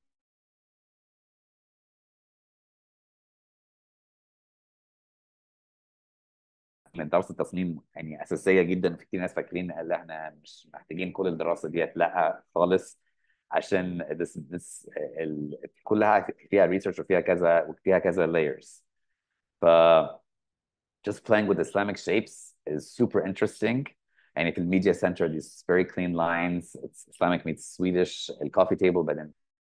من دراسه التصميم يعني اساسيه جدا في كتير ناس فاكرين ان احنا مش محتاجين كل الدراسه ديت لا خالص عشان this, this ال... كلها فيها ريسيرش وفيها كذا وفيها كذا layers ف just playing with Islamic shapes is super interesting يعني في الميديا center these very clean lines it's Islamic meets Swedish الكوفي table بعدين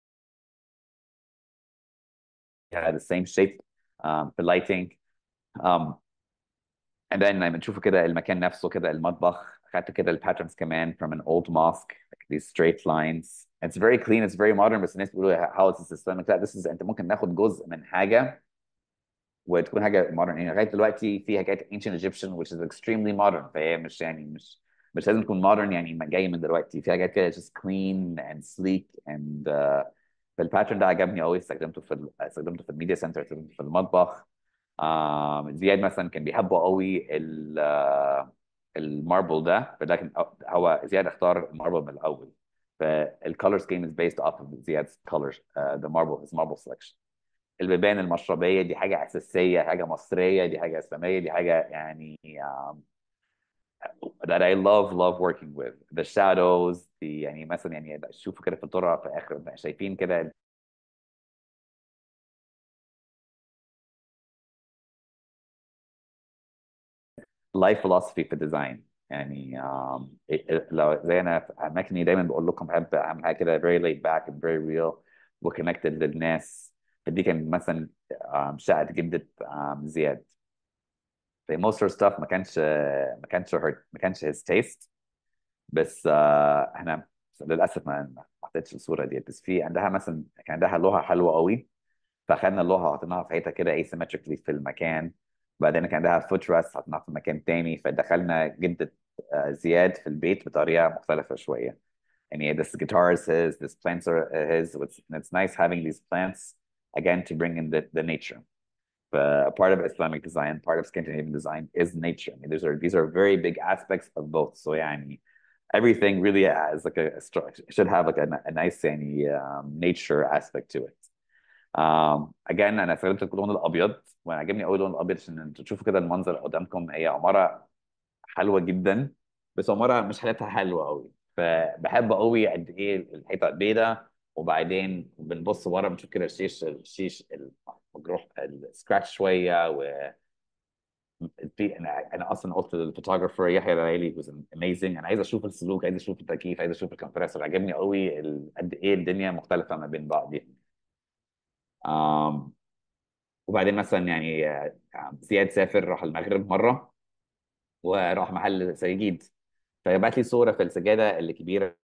yeah, the same shape um, في lighting um, and then لما نشوف كده المكان نفسه كده المطبخ خدت كده الباترنز كمان from an old mosque like these straight lines it's very clean it's very modern بس الناس بيقولوا how is this Islamic لا this is انت ممكن ناخد جزء من حاجه وتكون حاجه modern يعني لغايه دلوقتي في حاجات ancient Egyptian which is extremely modern فهي مش يعني مش مش لازم تكون modern يعني جاي من دلوقتي في حاجات كده just clean and sleek and uh, فالباترن ده عجبني قوي استخدمته في ال... استخدمته في الميديا سنتر استخدمته في المطبخ um, زياد مثلا كان بيحبه قوي ال الماربل ده فده كان هو زياد اختار الماربل من الاول فالكولر سكيم is based off of زياد's colors uh, the marble his marble selection البيبان المشربيه دي حاجه اساسيه حاجه مصريه دي حاجه اسلاميه دي حاجه يعني um, that I love love working with the shadows the يعني مثلا يعني شوفوا كده في الطرق في اخر شايفين كده لايف philosophy في الديزاين يعني um, لو زي انا في اماكني دايما بقول لكم بحب اعمل حاجه كده very laid back and very real وconnected للناس فدي كان مثلا um, شقه جدة um, زياد في most of her stuff ما كانش ما كانش her ما كانش his taste بس uh, احنا للاسف ما ما حطيتش الصوره دي بس في عندها مثلا كان عندها لوحه حلوه قوي فاخدنا اللوحه وحطيناها في حته كده asymmetrically في المكان بعدين كان عندها فوت ريست حطيناها في مكان تاني فدخلنا جدة آه، زياد في البيت بطريقه مختلفه شويه يعني this guitar is his this plants are his and it's nice having these plants again to bring in the, the nature but part of Islamic design part of Scandinavian design is nature I mean these are these are very big aspects of both so يعني everything really has like a, a should have like a, a nice يعني um, nature aspect to it um, again انا استخدمت اللون الابيض وانا عجبني قوي اللون الابيض عشان انتوا تشوفوا كده المنظر قدامكم هي عماره حلوه جدا بس عماره مش حالتها حلوه قوي فبحب قوي قد ايه الحيطه البيضاء وبعدين بنبص ورا بنشوف كده الشيش الشيش المجروح السكراتش شويه و في انا انا اصلا قلت للفوتوغرافر يحيى العيلي was amazing انا عايز اشوف السلوك عايز اشوف التكييف عايز اشوف الكمبريسور عجبني قوي ال- قد ايه الدنيا مختلفه ما بين بعض دي um, وبعدين مثلا يعني آه، زياد سافر راح المغرب مره وراح محل سجيد فبعت لي صوره في السجاده اللي كبيره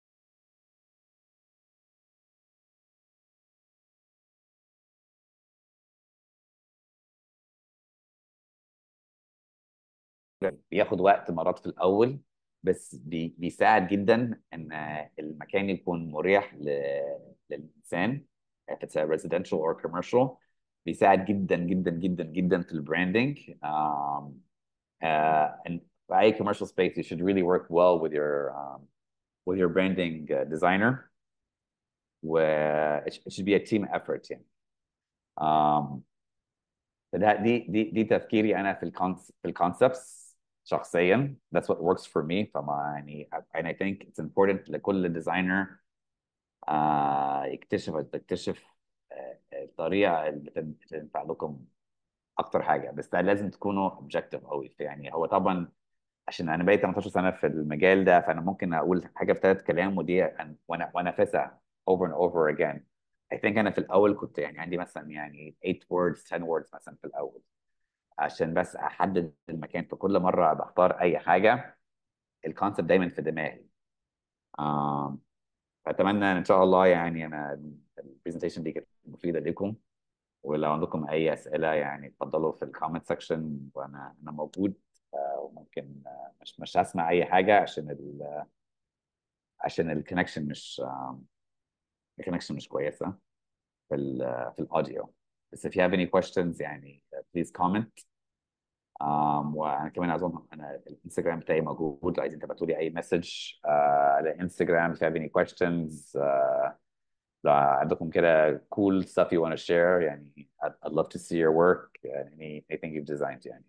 بياخد وقت مرات في الاول بس بي بيساعد جدا ان المكان يكون مريح ل- للانسان if it's a residential or commercial بيساعد جدا جدا جدا جدا في البراندنج um, uh, and for any commercial space you should really work well with your um, with your branding uh, designer و it sh- it should be a team effort يعني um, فده دي دي دي تفكيري انا في الكونس في الكونسبتس شخصيا that's what works for me فما يعني and I think it's important لكل ديزاينر آه يكتشف تكتشف آه، الطريقه اللي تن- تنفع لكم اكتر حاجه بس ده لازم تكونوا objective قوي يعني هو طبعا عشان انا بقيت 18 سنه في المجال ده فانا ممكن اقول حاجه في ثلاث كلام ودي أن- وانا وانافسها over and over again I think انا في الاول كنت يعني عندي مثلا يعني 8 words 10 words مثلا في الاول عشان بس احدد المكان في كل مره بختار اي حاجه الكونسبت دايما في دماغي آم، فاتمنى ان شاء الله يعني انا البرزنتيشن دي كانت مفيده لكم ولو عندكم اي اسئله يعني اتفضلوا في الكومنت سيكشن وانا انا موجود آه، وممكن آه، مش مش هسمع اي حاجه عشان ال عشان الكونكشن مش الكونكشن مش كويسه في ال في الاوديو بس if you have any questions يعني please comment um, وانا كمان اظن انا الانستجرام بتاعي موجود لو عايزين تبعتوا لي اي مسج uh, على انستجرام if you have any questions uh, لو عندكم كده cool stuff you want to share يعني I'd, I'd love to see your work and any anything you've designed يعني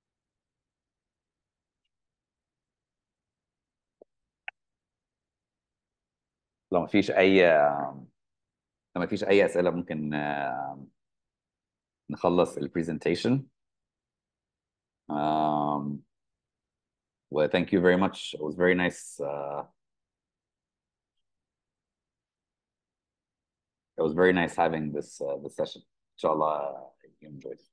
لو ما فيش اي um, لو ما فيش اي اسئله ممكن uh, نخلص البرزنتيشن um, well thank you very much it was very nice uh, it was very nice having this uh, this session. Inshallah, you enjoyed it.